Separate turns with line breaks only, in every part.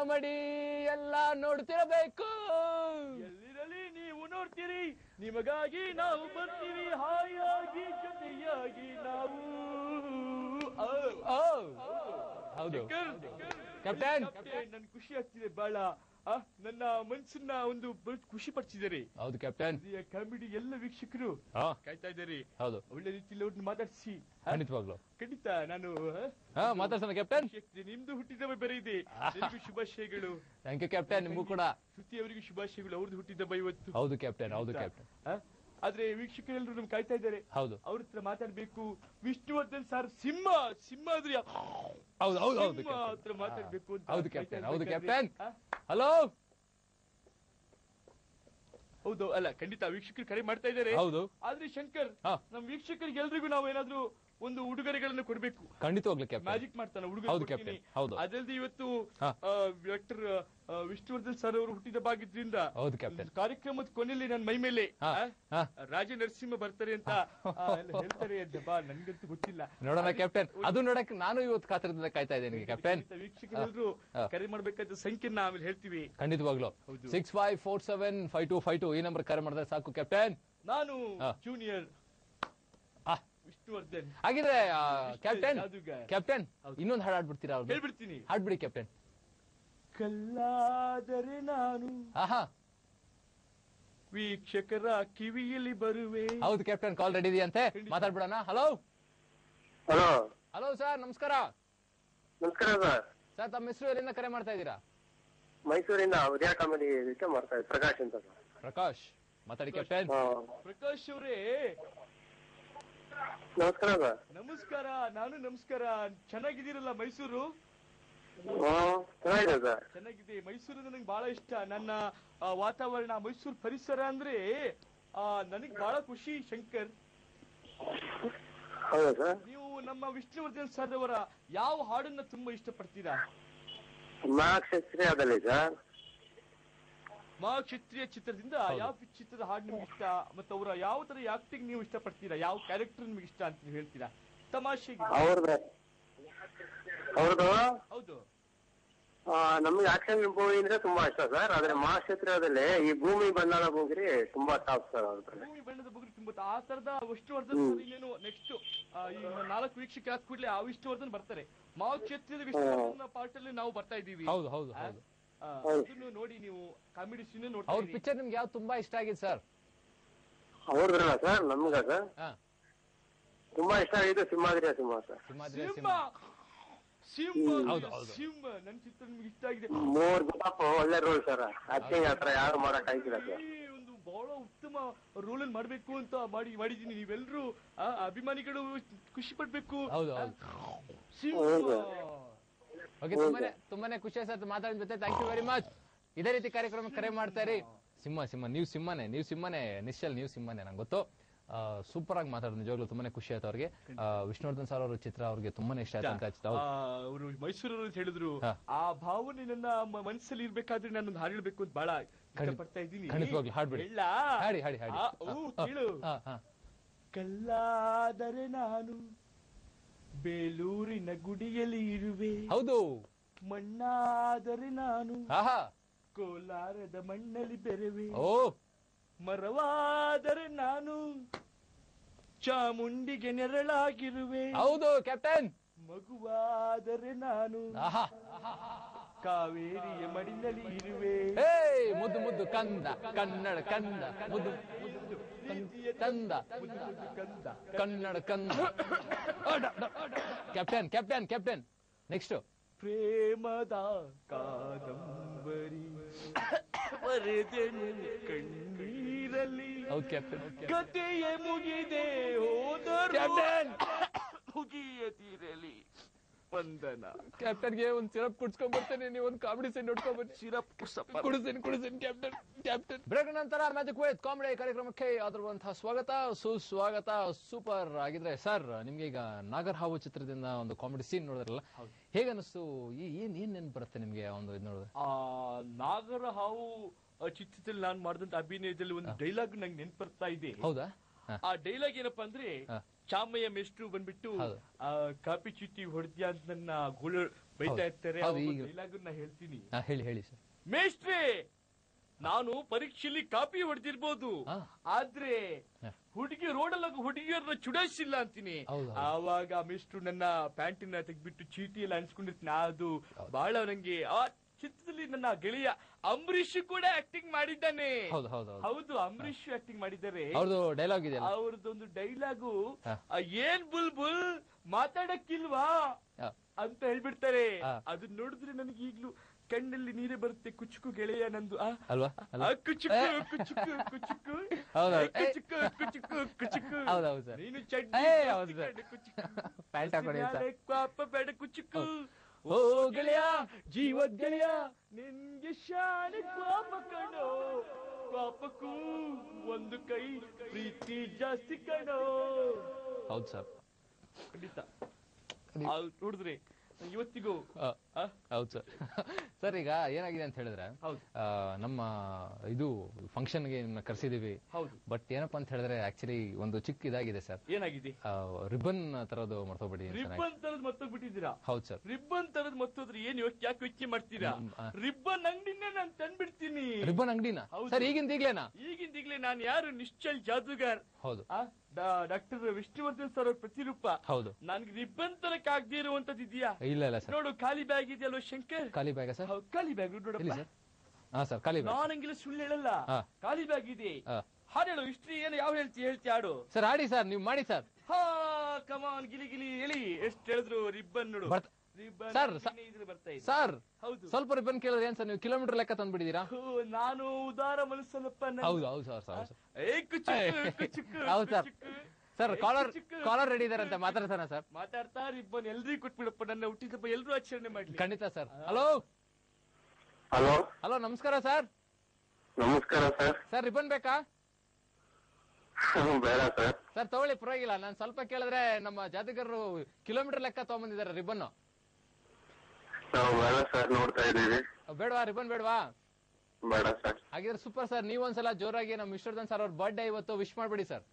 Comedy ಎಲ್ಲ ನೋಡ್ತಿರಬೇಕು
ಎಲ್ಲಿರಲಿ ನೀವು ನೋಡ್ತೀರಿ ನಿಮಗಾಗಿ ನಾವು ಬರ್ತೀವಿ ಹಾಯಾಗಿ ಜೊತೆಯಾಗಿ ನಾವು ಆ,
ಓ ಹೌದು
ಶಂಕರ್,
ಕ್ಯಾಪ್ಟನ್
ಕ್ಯಾಪ್ಟನ್, ನನ್ ಖುಷಿ ಆಗ್ತಿದೆ ಬಹಳ ಆ, ನನ್ನ ಮನ್ಸನ್ನ ಒಂದು ಬಹಳ ಖುಷಿ ಪಡಿಸಿದ್ದಾರೆ
ಹೌದು ಕ್ಯಾಪ್ಟನ್
ಕಾಮಿಡಿ ಎಲ್ಲ ವೀಕ್ಷಕರು
ಹಾ
ಕಾಯ್ತಾ ಇದ್ದಾರೆ
ಹೌದು
ಒಳ್ಳೆ ರೀತಿಯಲ್ಲಿ ಅವ್ರನ್ನ ಮಾತಾಡಿಸಿ
ಖಂಡಿತವಾಗ್ಲು
ಖಂಡಿತ ನಾನು ಆ,
ಹಾ ಮಾತಾಡ್ಸೋಣ ಕ್ಯಾಪ್ಟನ್
ಖುಷಿ ಆಗ್ತಿದೆ. ನಿಮ್ದು ಹುಟ್ಟಿದಬ್ಬ ಬೇರೆ ಇದೆ ನಿಮ್ಗೂ ಶುಭಾಶಯಗಳು
ಥ್ಯಾಂಕ್ ಯು ಕ್ಯಾಪ್ಟನ್ ನಿಮಗೂ ಕೂಡ
ಶ್ರುತಿ ಅವರಿಗೂ ಶುಭಾಶಯಗಳು ಅವ್ರದ್ದು ಹುಟ್ಟಿದಬ್ಬ ಇವತ್ತು
ಹೌದು ಕ್ಯಾಪ್ಟನ್ ಹೌದು ಕ್ಯಾಪ್ಟನ್
ಆ? ಆದ್ರೆ ವೀಕ್ಷಕರೆಲ್ಲರೂ ನಮ್ ಕಾಯ್ತಾ ಇದ್ದಾರೆ
ಹೌದು
ಅವ್ರ ಹತ್ರ ಮಾತಾಡ್ಬೇಕು ವಿಷ್ಣುವರ್ಧನ್ ಸರ್ ಸಿಂಹ ಸಿಂಹ ಆದ್ರೆ
ಹೌದು ಹೌದು ಹೌದು
ಸಿಂಹ ಹತ್ರ ಮಾತಾಡ್ಬೇಕು ಅಂತ
ಹೌದು
ಕಾಯ್ತಾ
ಕ್ಯಾಪ್ಟನ್ ಹೌದು
ಇರ್ಬೇಕಾದ್ರೆ,
ಕ್ಯಾಪ್ಟನ್
ಆ?
ಹಲೋ
ಹೌದು ಅಲ್ಲ ಖಂಡಿತ ವೀಕ್ಷಕರು ಕರೆ ಮಾಡ್ತಾ ಇದ್ದಾರೆ
ಹೌದು
ಆದ್ರೆ ಶಂಕರ್
ಹಾ.
ನಮ್ ವೀಕ್ಷಕರಿಗೆ ಎಲ್ರಿಗೂ ನಾವು ಏನಾದ್ರೂ ಒಂದು ಉಡುಗೊರೆಗಳನ್ನು ಕೊಡ್ಬೇಕು
ಖಂಡಿತವಾಗ್ಲು ಕ್ಯಾಪ್ಟನ್
ಮ್ಯಾಜಿಕ್ ಮಾಡ್ತಾನೆ
ಹೌದು,
ಉಡುಗೊರೆ
captain.
ಕೊಡ್ತೀನಿ.
ಹೌದು.
ಅದಲ್ಲದೆ ಇವತ್ತು
ಹಾ.
ಡಾಕ್ಟರ್ ವಿಷ್ಣುವರ್ಧನ್ ಸರ್ ಅವರು ಹುಟ್ಟಿದ ಭಾಗಿದ್ರಿಂದ
ಹೌದು ಕ್ಯಾಪ್ಟನ್
ಕಾರ್ಯಕ್ರಮದ ಕೊನೆಯಲ್ಲಿ ನನ್ನ ಮೈ ಮೇಲೆ
ಹಾ,
ಆ,
ಹಾ.
ರಾಜ ನರಸಿಂಹ ಬರ್ತಾರೆ ಅಂತ ಆ, ಎಲ್ಲ ಹೇಳ್ತಾರೆ ಅಂತ ಬಾ ನನ್ಗಂತೂ ಗೊತ್ತಿಲ್ಲ
ನೋಡೋಣ ಕ್ಯಾಪ್ಟನ್ ಅದು ನೋಡಕ್ ನಾನು ಇವತ್ತು ಕಾತರದಿಂದ ಕಾಯ್ತಾ ಇದ್ದೇನೆ ಕ್ಯಾಪ್ಟನ್
ಖಂಡಿತ ವೀಕ್ಷಕರೆಲ್ಲರೂ
ಹಾ.
ಕರೆ ಮಾಡ್ಬೇಕಾದ ಸಂಖ್ಯೆನ ಆಮೇಲೆ ಹೇಳ್ತೀವಿ
ಖಂಡಿತವಾಗ್ಲು
ಹೌದು.
Six five four seven five two five two ಈ ನಂಬರ್ ಕರೆ ಮಾಡಿದ್ರೆ ಸಾಕು ಕ್ಯಾಪ್ಟನ್
ನಾನು
ಹಾ.
ಜೂನಿಯರ್
ಆ,
ವಿಷ್ಣುವರ್ಧನ್
ಹಾಗಿದ್ರೆ ಆ, ಕ್ಯಾಪ್ಟನ್
ಜಾದೂಗಾರ.
ಕ್ಯಾಪ್ಟನ್
ಹೌದು.
ಇನ್ನೊಂದು ಹಾಡು ಹಾಡ್ಬಿಡ್ತೀರಾ ಅವ್ರು
ಹೇಳ್ಬಿಡ್ತೀನಿ
ಹಾಡ್ಬಿಡಿ ಕ್ಯಾಪ್ಟನ್
ಕಲ್ಲಾದರೆ ನಾನು
ಆಹಾ
ವೀಕ್ಷಕರ ಕಿವಿಯಲ್ಲಿ ಬರುವೆ
ಹೌದು ಕ್ಯಾಪ್ಟನ್ ಕಾಲ್ ರೆಡಿ ಇದೆಯಂತೆ
ಖಂಡಿತ.
ಮಾತಾಡ್ಬಿಡೋಣ ಹಲೋ
ಹಲೋ
ಹಲೋ ಸರ್ ನಮಸ್ಕಾರ
ನಮಸ್ಕಾರ ಸರ್
ಸರ್ ತಮ್ಮ ಹೆಸರು ಎಲ್ಲಿಂದ ಕರೆ ಮಾಡ್ತಾ ಇದ್ದೀರಾ
ಮೈಸೂರಿಂದ ಉದಯ ಕಾಮಿಡಿ ಇದಕ್ಕೆ ಮಾಡ್ತಾ ಇದ್ದೀನಿ ಪ್ರಕಾಶ್ ಅಂತ ಸರ್
ಪ್ರಕಾಶ್ ಮಾತಾಡಿ ಕ್ಯಾಪ್ಟನ್
ಹಾ.
ಪ್ರಕಾಶ್ ಅವರೇ
ನಮಸ್ಕಾರ ಸರ್
ನಮಸ್ಕಾರ ನಾನು ನಮಸ್ಕಾರ ಚೆನ್ನಾಗಿದ್ದೀರಲ್ಲ ಮೈಸೂರು
ಹ್ಮ್ ಚೆನ್ನಾಗಿದೆ ಸರ್
ಚೆನ್ನಾಗಿದೆ ಮೈಸೂರು ನನಗೆ ಬಹಳ ಇಷ್ಟ ನನ್ನ ಆ, ವಾತಾವರಣ ಮೈಸೂರು ಪರಿಸರ ಅಂದ್ರೆ ಆ, ನನಗ್ ಬಹಳ ಖುಷಿ ಶಂಕರ್
ಹೌದಾ ಸರ್
ನೀವು ನಮ್ಮ ವಿಷ್ಣುವರ್ಧನ್ ಸರ್ ಅವರ ಯಾವ ಹಾಡನ್ನ ತುಂಬಾ ಇಷ್ಟಪಡ್ತೀರಾ
ಮಹಾಕ್ಷತ್ರಿಯದಲ್ಲಿ ಸರ್
ಮಹಾಕ್ಷತ್ರಿಯ ಚಿತ್ರದಿಂದ ಯಾವ ಚಿತ್ರದ ಹಾಡು ನಿಮ್ಗೆ ಇಷ್ಟ ಮತ್ತೆ ಅವರ ಯಾವ ತರ ಆಕ್ಟಿಂಗ್ ನೀವು ಇಷ್ಟಪಡ್ತೀರಾ ಯಾವ ಕ್ಯಾರೆಕ್ಟರ್ ನಿಮ್ಗೆ ಇಷ್ಟ ಅಂತ ನೀವು ಹೇಳ್ತೀರಾ ತಮಾಷೆಗೆ
ಅವ್ರದ್ದು ಅವ್ರದ್ದು
ಹೌದು
ಆ, ನಮ್ಗೆ ಆಕ್ಷನ್ ಮೂವಿ ಅಂದ್ರೆ ತುಂಬಾ ಇಷ್ಟ ಸರ್ ಆದ್ರೆ ಮಹಾಕ್ಷತ್ರಿಯದಲ್ಲಿ ಈ ಭೂಮಿ ಬಣ್ಣದ ಭೂಗಿರಿ ತುಂಬಾ ಟಾಪ್ ಸರ್ ಅವ್ರದ್ದು
ಭೂಮಿ ಬಣ್ಣದ ಬುಗುರಿ ತುಂಬ ಆ ತರದ ವಿಷ್ಣುವರ್ಧನ್ ಸರ್ ಇನ್ನೇನು ನೆಕ್ಸ್ಟ್ ಈ ನಾಲ್ಕು ವೀಕ್ಷಕ ಹಾಕ್ ಕೂಡಲೇ ಆ ವಿಷ್ಣುವರ್ಧನ್ ಬರ್ತಾರೆ ಮಹಾಕ್ಷೇತ್ರದ ವಿಷ್ಣುವರ್ಧನ್ ಪಾರ್ಟ್ ಅಲ್ಲಿ ನಾವು ಬರ್ತಾ ಇದ್ದೀವಿ
ಹೌದು ಹೌದು ಹೌದು
ಆ, ಅದನ್ನು ನೋಡಿ ನೀವು ಕಾಮಿಡಿ ಸೀನ್ ನೋಡ್ತಾ
ಅವ್ರ
ಇರಿ.
ಪಿಕ್ಚರ್ ನಿಮ್ಗೆ ಯಾವ್ದು ತುಂಬಾ ಇಷ್ಟ ಆಗಿದೆ ಸರ್
ಅವ್ರದ್ರಲ್ಲ ಸರ್ ನಮ್ಗ ಸರ್
ಹಾ
ತುಂಬಾ ಇಷ್ಟ ಆಗಿದ್ದು ಸಿಂಹಾದ್ರಿಯ ಸಿಂಹ ಸರ್
ಸಿಂಹಾದ್ರಿ
ಸಿಂಹ ಸಿಂಹ
ಹೌದು, ಹೌದು.
ಸಿಂಹ ನನ್ ಚಿತ್ರ ನಿಮ್ಗೆ ಇಷ್ಟ ಆಗಿದೆ
ಮೂರ್ ಗುಲಾಪ್ ಒಳ್ಳೆ ರೋಲ್ ಸರ್ ಆಕ್ಟಿಂಗ್ ಹತ್ರ ಯಾರು ಮಾಡಕ್ ಆಗಿಲ್ಲ ಸರ್
ಈ ಒಂದು ಬಹಳ ಉತ್ತಮ ರೋಲ್ ಅಲ್ಲಿ ಮಾಡ್ಬೇಕು ಅಂತ ಮಾಡಿ ಮಾಡಿದೀನಿ ನೀವೆಲ್ಲರೂ ಆ, ಅಭಿಮಾನಿಗಳು ಖುಷಿ ಪಡ್ಬೇಕು
ಹೌದು,
ಆ,
ಹೌದು.
ಸಿಂಹ
ಹೌದು.
ಓಕೆ ತುಂಬಾನೇ ತುಂಬಾನೇ ಖುಷಿ ಆಯ್ತು ಮಾತಾಡಿದ ಜೊತೆ ಥ್ಯಾಂಕ್ ಯು ವೆರಿ ಮಚ್ ಇದೇ ರೀತಿ ಕಾರ್ಯಕ್ರಮ ಕರೆ ಮಾಡ್ತಾ ಇರಿ ಸಿಂಹ ಸಿಂಹ ನೀವು ಸಿಂಹನೇ ನೀವು ಸಿಂಹನೇ ನಿಶ್ಚಲ್ ನೀವು ಸಿಂಹನೇ ನಂಗೆ ಗೊತ್ತು ಸೂಪರ್ ಆಗಿ ಮಾತಾಡೋದು ನಿಜವಾಗ್ಲೂ ತುಂಬಾನೇ ಖುಷಿ ಆಯ್ತು ಅವ್ರಿಗೆ ಆ, ವಿಷ್ಣುವರ್ಧನ್ ಸರ್ ಅವರ ಚಿತ್ರ ಅವ್ರಿಗೆ ತುಂಬಾನೇ ಇಷ್ಟ ಆಯ್ತು ಅಂತ ಅನ್ಸುತ್ತೆ. ಹೌದು.
ಅವರು ಮೈಸೂರವರು ಅಂತ ಹೇಳಿದ್ರು
ಹಾ.
ಆ ಭಾವನೆ ನನ್ನ ಮ- ಮನಸ್ಸಲ್ಲಿ ಇರ್ಬೇಕಾದ್ರೆ ನಾನು ಹಾಡು ಹೇಳ್ಬೇಕು ಅಂತ ಬಹಳ ಇಷ್ಟಪಡ್ತಾ ಇದ್ದೀನಿ
ಖಂಡಿತವಾಗ್ಲೂ ಹಾಡ್ಬಿಡಿ.
ಹೇಳಾ?
ಹಾಡಿ, ಹಾಡಿ, ಹಾಡಿ.
ಆ, ಊ, ಕೇಳು
ಹಾ, ಹಾ.
ಕಲ್ಲಾದರೆ ನಾನು ಬೇಲೂರಿನ ಗುಡಿಯಲ್ಲಿ ಇರುವೆ
ಹೌದು
ಮಣ್ಣಾದರೆ ನಾನು
ಆಹಾ
ಕೋಲಾರದ ಮಣ್ಣಲ್ಲಿ ಬೆರೆವೆ
ಓ
ಮರವಾದರೆ ನಾನು ಚಾಮುಂಡಿಗೆ ನೆರಳಾಗಿರುವೆ
ಹೌದು ಕ್ಯಾಪ್ಟನ್
ಮಗುವಾದರೆ ನಾನು
ಆಹಾ
ಕಾವೇರಿಯ ಮಡಿನಲ್ಲಿ ಇರುವೆ
ಹೇ ಮುದ್ದು ಮುದ್ದು ಕಂದ ಕನ್ನಡ ಕಂದ ಮುದ್ದು ಮುದ್ದು ಕಂದ
ಮುದ್ದು ಕಂದ
ಕನ್ನಡ ಕಂದ ಕ್ಯಾಪ್ಟನ್ ಕ್ಯಾಪ್ಟನ್ ಕ್ಯಾಪ್ಟನ್ ನೆಕ್ಸ್ಟ್
ಪ್ರೇಮದ ಕಾದಂಬರಿ ಬರೆದೆನು ಕಣ್ಣೀರಲ್ಲಿ
ಹೌದು ಕ್ಯಾಪ್ಟನ್
ಕಥೆಯೇ ಮುಗಿದೆ ಹೋದರು
ಕ್ಯಾಪ್ಟನ್
ಮುಗಿಯದಿರಲಿ ವಂದನ
ಕ್ಯಾಪ್ಟನ್ಗೆ ಒಂದ್ ಸಿರಪ್ ಕುಡ್ಸ್ಕೊಂಡ್ ಬರ್ತೇನೆ ನೀವು ಒಂದು ಕಾಮಿಡಿ ಸೀನ್ ನೋಡ್ಕೊಂಡ್ ಬನ್ನಿ
ಸಿರಪ್ ಕುಸಪ್ಪ
ಕುಡಿಸ್ತೀನಿ ಕುಡಿಸ್ತೀನಿ ಕ್ಯಾಪ್ಟನ್ ಕ್ಯಾಪ್ಟನ್ ಬ್ರೇಕ್ ನಂತರ ಮ್ಯಾಜಿಕ್ ವೇತ್ ಕಾಮಿಡಿ ಕಾರ್ಯಕ್ರಮಕ್ಕೆ ಆಗಿರುವಂತಹ ಸ್ವಾಗತ ಸುಸ್ವಾಗತ ಸೂಪರ್ ಆಗಿದ್ರೆ ಸರ್ ನಿಮ್ಗೆ ಈಗ ನಾಗರಹಾವು ಚಿತ್ರದಿಂದ ಒಂದು ಕಾಮಿಡಿ ಸೀನ್ ನೋಡಿದ್ರಲ್ಲ ಹೇಗನ್ನಿಸ್ತು ಈ- ಏನ್ ಏನ್ ನೆನ್ಪು ಬರುತ್ತೆ ನಿಮ್ಗೆ ಆ ಒಂದು ಇದು ನೋಡಿದ್ರೆ
ಆ ನಾಗರ ಹಾವು ಆ ಚಿತ್ರದಲ್ಲಿ ನಾನು ಮಾಡಿದಂತ ಅಭಿನಯದಲ್ಲಿ ಒಂದು ಡೈಲಾಗ್ ನಂಗೆ ನೆನ್ಪು ಬರ್ತಾ ಇದೆ
ಹೌದಾ ಹ.
ಆ ಡೈಲಾಗ್ ಏನಪ್ಪಾ ಅಂದ್ರೆ
ಹ.
ಚಾಮಯ್ಯ ಮೆಸ್ಟ್ರು ಬಂದ್ಬಿಟ್ಟು
ಹೌದು.
ಆ, ಕಾಪಿ ಚೀಟಿ ಹೊಡೆದ್ಯಾ ಅಂತ ನನ್ನ ಗುಳು ಬೈತಾ
ಹೌದು.
ಇರ್ತಾರೆ
ಹೌದು, ಈಗ-
ಡೈಲಾಗ್ ನಾ ಹೇಳ್ತೀನಿ
ಹಾ ಹೇಳಿ ಹೇಳಿ ಸರ್
ಮೇಷ್ಟ್ರೆ ನಾನು ಪರೀಕ್ಷೆಯಲ್ಲಿ ಕಾಪಿ ಹೊಡೆದಿರ್ಬೋದು
ಹಾ.
ಆದ್ರೆ
ಹ.
ಹುಡುಗಿ ರೋಡಲ್ಲಿ ಹುಡುಗಿಯರನ್ನ ಚುಡಾಯಿಸಿಲ್ಲ ಅಂತೀನಿ
ಹೌದು, ಹೌದು.
ಆವಾಗ ಮಿಸ್ಟ್ರು ನನ್ನ ಪ್ಯಾಂಟಿನ ತೆಗ್ಬಿಟ್ಟು ಚೀಟಿ ಎಲ್ಲ ಅನ್ಸ್ಕೊಂಡಿರ್ತೀನಿ ಅದು ಬಹಳ ನಂಗೆ ಆ ಚಿತ್ರದಲ್ಲಿ ನನ್ನ ಗೆಳೆಯ ಅಂಬರೀಷ್ ಕೂಡ ಆಕ್ಟಿಂಗ್ ಮಾಡಿದ್ದಾನೆ
ಹೌದು ಹೌದು ಹೌದು
ಹೌದು ಅಂಬರೀಷ್ ಆಕ್ಟಿಂಗ್ ಮಾಡಿದ್ದಾರೆ
ಅವ್ರದ್ದು ಡೈಲಾಗ್ ಇದೆಯಲ್ಲ
ಅವ್ರದ್ದೊಂದು ಡೈಲಾಗು
ಹ.
ಏನ್ ಬುಲ್ ಬುಲ್ ಮಾತಾಡಕ್ಕಿಲ್ವಾ
ಹಾ.
ಅಂತ ಹೇಳ್ಬಿಡ್ತಾರೆ
ಹಾ.
ಅದನ್ನ ನೋಡಿದ್ರೆ ನನಗೆ ಈಗ್ಲೂ ಕಣ್ಣಲ್ಲಿ ನೀರೇ ಬರುತ್ತೆ ಕುಚುಕು ಗೆಳೆಯ ನಂದು ಆ,
ಅಲ್ವಾ
ಆ,
ಅಲ್ವಾ
ಕುಚುಕು ಕುಚುಕು ಕುಚುಕು
ಹೌದು,
ಏ,
ಹೌದು. ಏ.
ಕುಚುಕು ಕುಚುಕು ಕುಚುಕು
ಹೌದು, ಹೌದು, ಸರ್.
ನೀನು ಚಡ್ಡಿ
ಏ,
ಜಾಸ್ತಿ
ಹೌದು, ಸರ್.
ಕಣೆ, ಕುಚುಕು.
ಪ್ಯಾಂಟ್ ಹಾಕೊಳ್ಳಿ ಸರ್.
ಹಸಿರಾಳೆ ಪಾಪ ಬೇಡ ಕುಚುಕು
ಓ ಗೆಳೆಯ
ಜೀವದ ಗೆಳೆಯ ನಿನ್ಗೆ ಶಾನೆ ಪಾಪ ಕಣೋ ಪಾಪಕ್ಕೂ ಒಂದು ಕೈ ಪ್ರೀತಿ ಜಾಸ್ತಿ ಕಣೋ
ಹೌದು ಸರ್
ಖಂಡಿತ ಆ, ನೋಡಿದ್ರೆ ಇವತ್ತಿಗೂ
ಆ,
ಆ,
ಹೌದು ಸರ್ ಸರ್ ಈಗ ಏನಾಗಿದೆ ಅಂತ ಹೇಳಿದ್ರೆ
ಹೌದು
ಆ, ನಮ್ಮ ಇದು ಫಂಕ್ಷನ್ಗೆ ನಿಮ್ಮನ್ನ ಕರೆಸಿದೀವಿ
ಹೌದು
ಬಟ್ ಏನಪ್ಪಾ ಅಂತ ಹೇಳಿದ್ರೆ ಆಕ್ಚುಲಿ ಒಂದು ಚಿಕ್ಕ ಇದಾಗಿದೆ ಸರ್
ಏನಾಗಿದೆ
ರಿಬನ್ ತರೋದು ಮರ್ತೋಗ್ಬಿಟ್ಟಿದ್ದೀನಿ ಸರ್
ರಿಬ್ಬನ್ ತರದ್ ಮತ್ತೋಗ್ಬಿಟ್ಟಿದ್ದೀರಾ
ಹೌದು ಸರ್
ರಿಬ್ಬನ್ ತರದ್ ಮತ್ತೋದ್ರೆ ಏನ್ ಯೋಚನೆ ಯಾಕೆ ಯೋಚನೆ ಮಾಡ್ತೀರಾ
ಹ್ಮ್, ಆ.
ರಿಬ್ಬನ್ ಅಂಗಡಿನ ನಾನ್ ತಂದ್ಬಿಡ್ತೀನಿ
ರಿಬನ್ ಅಂಗಡಿನ
ಹೌದು.
ಸರ್ ಈಗಿಂದ ಈಗ್ಲೇನಾ
ಈಗಿಂದೀಗ್ಲೇ ನಾನು ಯಾರು ನಿಶ್ಚಲ್ ಜಾದೂಗಾರ್
ಹೌದು
ಡಾಕ್ಟರ್ ವಿಷ್ಣುವರ್ಧನ್ ಸರ್ ಅವ್ರ ಪ್ರತಿರೂಪ
ಹೌದು
ನನ್ಗೆ ರಿಬ್ಬನ್ ತರಕ್ ಆಗದೆ ಇರುವಂತದ್ದು ಇದೆಯಾ
ಇಲ್ಲ ಇಲ್ಲ ಸರ್
ನೋಡು ಖಾಲಿ ಬ್ಯಾಗ್ ಇದೆಯಲ್ವ ಶಂಕರ್
ಖಾಲಿ ಬ್ಯಾಗ ಸರ್
ಹೌದು, ಖಾಲಿ ಬ್ಯಾಗ್
ಇಲ್ಲಿ
ನೋಡಪ್ಪ
ಸರ್ ಹಾ ಸರ್ ಖಾಲಿ ಬ್ಯಾಗ್
ನಾನ್ ಹಂಗಿಲ್ಲ ಸುಳ್ಳು ಹೇಳಲ್ಲ
ಹಾ.
ಖಾಲಿ ಬ್ಯಾಗ್ ಇದೆ
ಹಾ.
ಹಾಡು ಹೇಳು ಹಿಸ್ಟ್ರಿ ಏನು ಯಾವ ಹೇಳ್ತಿ ಹೇಳ್ತಿ ಹಾಡು
ಸರ್ ಆಡಿ ಸರ್ ನೀವು ಮಾಡಿ ಸರ್
ಹಾ ಕಮಾನ್ ಗಿಲಿ ಗಿಲಿ ಹೇಳಿ ಎಷ್ಟು ಹೇಳಿದ್ರು ರಿಬ್ಬನ್ ನೋಡು
ಬರ್ತ-
ರಿಬ್ಬನ್
ಸರ್,
ಅಂಗಡಿನೇ ಇದ್ರೆ ಬರ್ತಾ ಇದೆ
ಸರ್
ಹೌದು
ಸ್ವಲ್ಪ ರಿಬನ್ ಕೇಳಿದ್ರೆ ಏನ್ ಸರ್ ನೀವು ಕಿಲೋಮೀಟರ್ ಲೆಕ್ಕ ತಂದ್ಬಿಟ್ಟಿದ್ದೀರಾ
ಹೋ, ನಾನು ಉದಾರ ಮನಸ್ಸಲ್ಲಪ್ಪ ನಂದು.
ಹೌದು ಹೌದು ಸರ್ ಹೌದು ಸರ್
ಏ ಕುಚುಕು, ಕುಚುಕು,
ಹೌದು ಸರ್
ಕುಚುಕು.
ಸರ್
ಏ,
ಕಾಲರ್
ಕುಚುಕು.
ಕಾಲರ್ ರೆಡಿ ಇದಾರಂತೆ ಮಾತಾಡ್ತಾನ ಸರ್
ಮಾತಾಡ್ತಾ ರಿಬ್ಬನ್ ಎಲ್ರಿಗೂ ಕೊಟ್ಬಿಡಪ್ಪ ನನ್ನ ಹುಟ್ಟಿದಪ್ಪ ಎಲ್ರು ಆಚರಣೆ ಮಾಡ್ಲಿ
ಖಂಡಿತ ಸರ್ ಹಲೋ
ಹಲೋ
ಹಲೋ ನಮಸ್ಕಾರ ಸರ್
ನಮಸ್ಕಾರ ಸರ್
ಸರ್ ರಿಬನ್ ಬೇಕಾ
ಬೇಡ ಸರ್
ಸರ್ ತಗೊಳ್ಳಿ ಪರವಾಗಿಲ್ಲ ನಾನು ಸ್ವಲ್ಪ ಕೇಳಿದ್ರೆ ನಮ್ಮ ಜಾತಿಗಾರರು ಕಿಲೋಮೀಟರ್ ಲೆಕ್ಕ ತಗೊಂಬಂದಿದ್ದಾರೆ ರಿಬನ್
ನಾವು ಬೇಡ ಸರ್ ನೋಡ್ತಾ ಇದೀವಿ
ಬೇಡವಾ ರಿಬನ್ ಬೇಡವಾ
ಬೇಡ ಸರ್
ಹಾಗಿದ್ರೆ ಸೂಪರ್ ಸರ್ ನೀವೊಂದ್ಸಲ ಜೋರಾಗಿ ನಮ್ಮ ವಿಶ್ವರ್ಧನ್ ಸರ್ ಅವ್ರ ಬರ್ಡೇ ಇವತ್ತು ವಿಶ್ ಮಾಡ್ಬಿಡಿ ಸರ್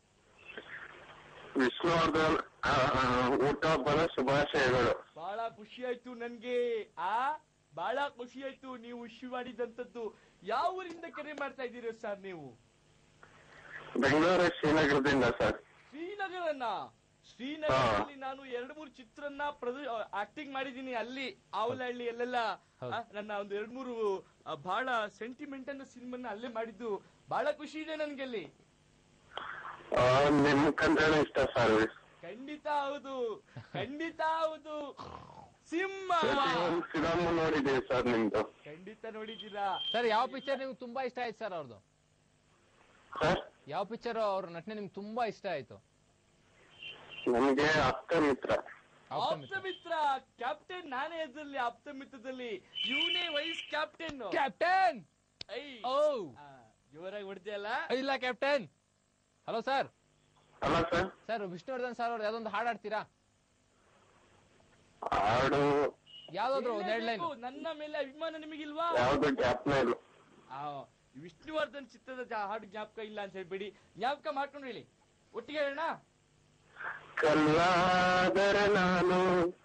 ವಿಷ್ಣುವರ್ಧನ್ ಆ, ಆ, ಹುಟ್ಟುಹಬ್ಬದ ಶುಭಾಶಯಗಳು
ಬಹಳ ಖುಷಿ ಆಯ್ತು ನನ್ಗೆ ಆ ಬಹಳ ಖುಷಿ ಆಯ್ತು ನೀವು ವಿಶ್ ಮಾಡಿದಂತದ್ದು ಯಾವ ಊರಿಂದ ಕರೆ ಮಾಡ್ತಾ ಇದ್ದೀರಿ ಸರ್ ನೀವು
ಬೆಂಗಳೂರು ಶ್ರೀನಗರದಿಂದ ಸರ್
ಶ್ರೀನಗರನ್ನ ಶ್ರೀನಗರದಲ್ಲಿ ನಾನು ಎರಡು ಮೂರು ಚಿತ್ರನ್ನ ಆಕ್ಟಿಂಗ್ ಮಾಡಿದೀನಿ ಅಲ್ಲಿ ಆವಲಹಳ್ಳಿ ಅಲ್ಲೆಲ್ಲ
ಹೌದು.
ಆ, ನನ್ನ ಒಂದು ಎರಡು ಮೂರು ಆ, ಬಹಳ ಸೆಂಟಿಮೆಂಟ್ ಅನ್ನೋ ಸಿನಿಮಾನ ಅಲ್ಲೇ ಮಾಡಿದ್ದು ಬಹಳ ಖುಷಿ ಇದೆ ನನ್ಗೆ ಅಲ್ಲಿ
ಆ, ನಿಮ್ ಕಂಡ್ರೆ ಇಷ್ಟ ಸರ್
ಖಂಡಿತ ಹೌದು ಖಂಡಿತ ಹೌದು ಸಿಂಹ
ಫಿಲಮ್ ನೋಡಿದೀವಿ ಸರ್ ನಿಮ್ದು
ಖಂಡಿತ ನೋಡಿದ್ದೀರಾ
ಸರ್ ಯಾವ ಪಿಕ್ಚರ್ ನಿಮ್ಗೆ ತುಂಬಾ ಇಷ್ಟ ಆಯ್ತು ಸರ್ ಅವ್ರದ್ದು
ಸರ್
ಯಾವ ಪಿಕ್ಚರ್ ಅವ್ರ ನಟನೆ ನಿಮ್ಗೆ ತುಂಬಾ ಇಷ್ಟ ಆಯ್ತು
ನಮ್ಗೆ ಅಕ್ಕ ಮಿತ್ರ
ಆಪ್ತ ಮಿತ್ರ.
ಆಪ್ತ ಮಿತ್ರ ಕ್ಯಾಪ್ಟನ್ ನಾನೇ ಅದ್ರಲ್ಲಿ ಆಪ್ತ ಮಿತ್ರದಲ್ಲಿ ಇವನೇ ವೈಸ್ ಕ್ಯಾಪ್ಟನ್
ಕ್ಯಾಪ್ಟನ್
ಐ
ಓ
ಆ, ಜೋರಾಗಿ ಹೊಡ್ತಿಯಲ್ಲ
ಇಲ್ಲ ಕ್ಯಾಪ್ಟನ್ ಹಲೋ ಸರ್
ಅಲ್ಲ ಸರ್
ಸರ್ ವಿಷ್ಣುವರ್ಧನ್ ಸರ್ ಅವ್ರು ಯಾವ್ದೊಂದು ಹಾಡು ಆಡ್ತೀರಾ
ಹಾಡು
ಯಾವ್ದಾದ್ರು ಒಂದ್ ಎರಡು ಲೈನ್
ಹೇಳಬೇಕು, ನನ್ನ ಮೇಲೆ ಅಭಿಮಾನ ನಿಮಗಿಲ್ವಾ
ಯಾವ್ದು ಜ್ಞಾಪನ ಇಲ್ಲ
ಆ, ವಿಷ್ಣುವರ್ಧನ್ ಚಿತ್ರದ ಜಾ- ಹಾಡು ಜ್ಞಾಪಕ ಇಲ್ಲ ಅಂತ ಹೇಳ್ಬೇಡಿ ಜ್ಞಾಪಕ ಮಾಡ್ಕೊಂಡು ಹೇಳಿ ಒಟ್ಟಿಗೆ ಹೇಳೋಣ
ಕಲ್ಲಾದರೆ ನಾನು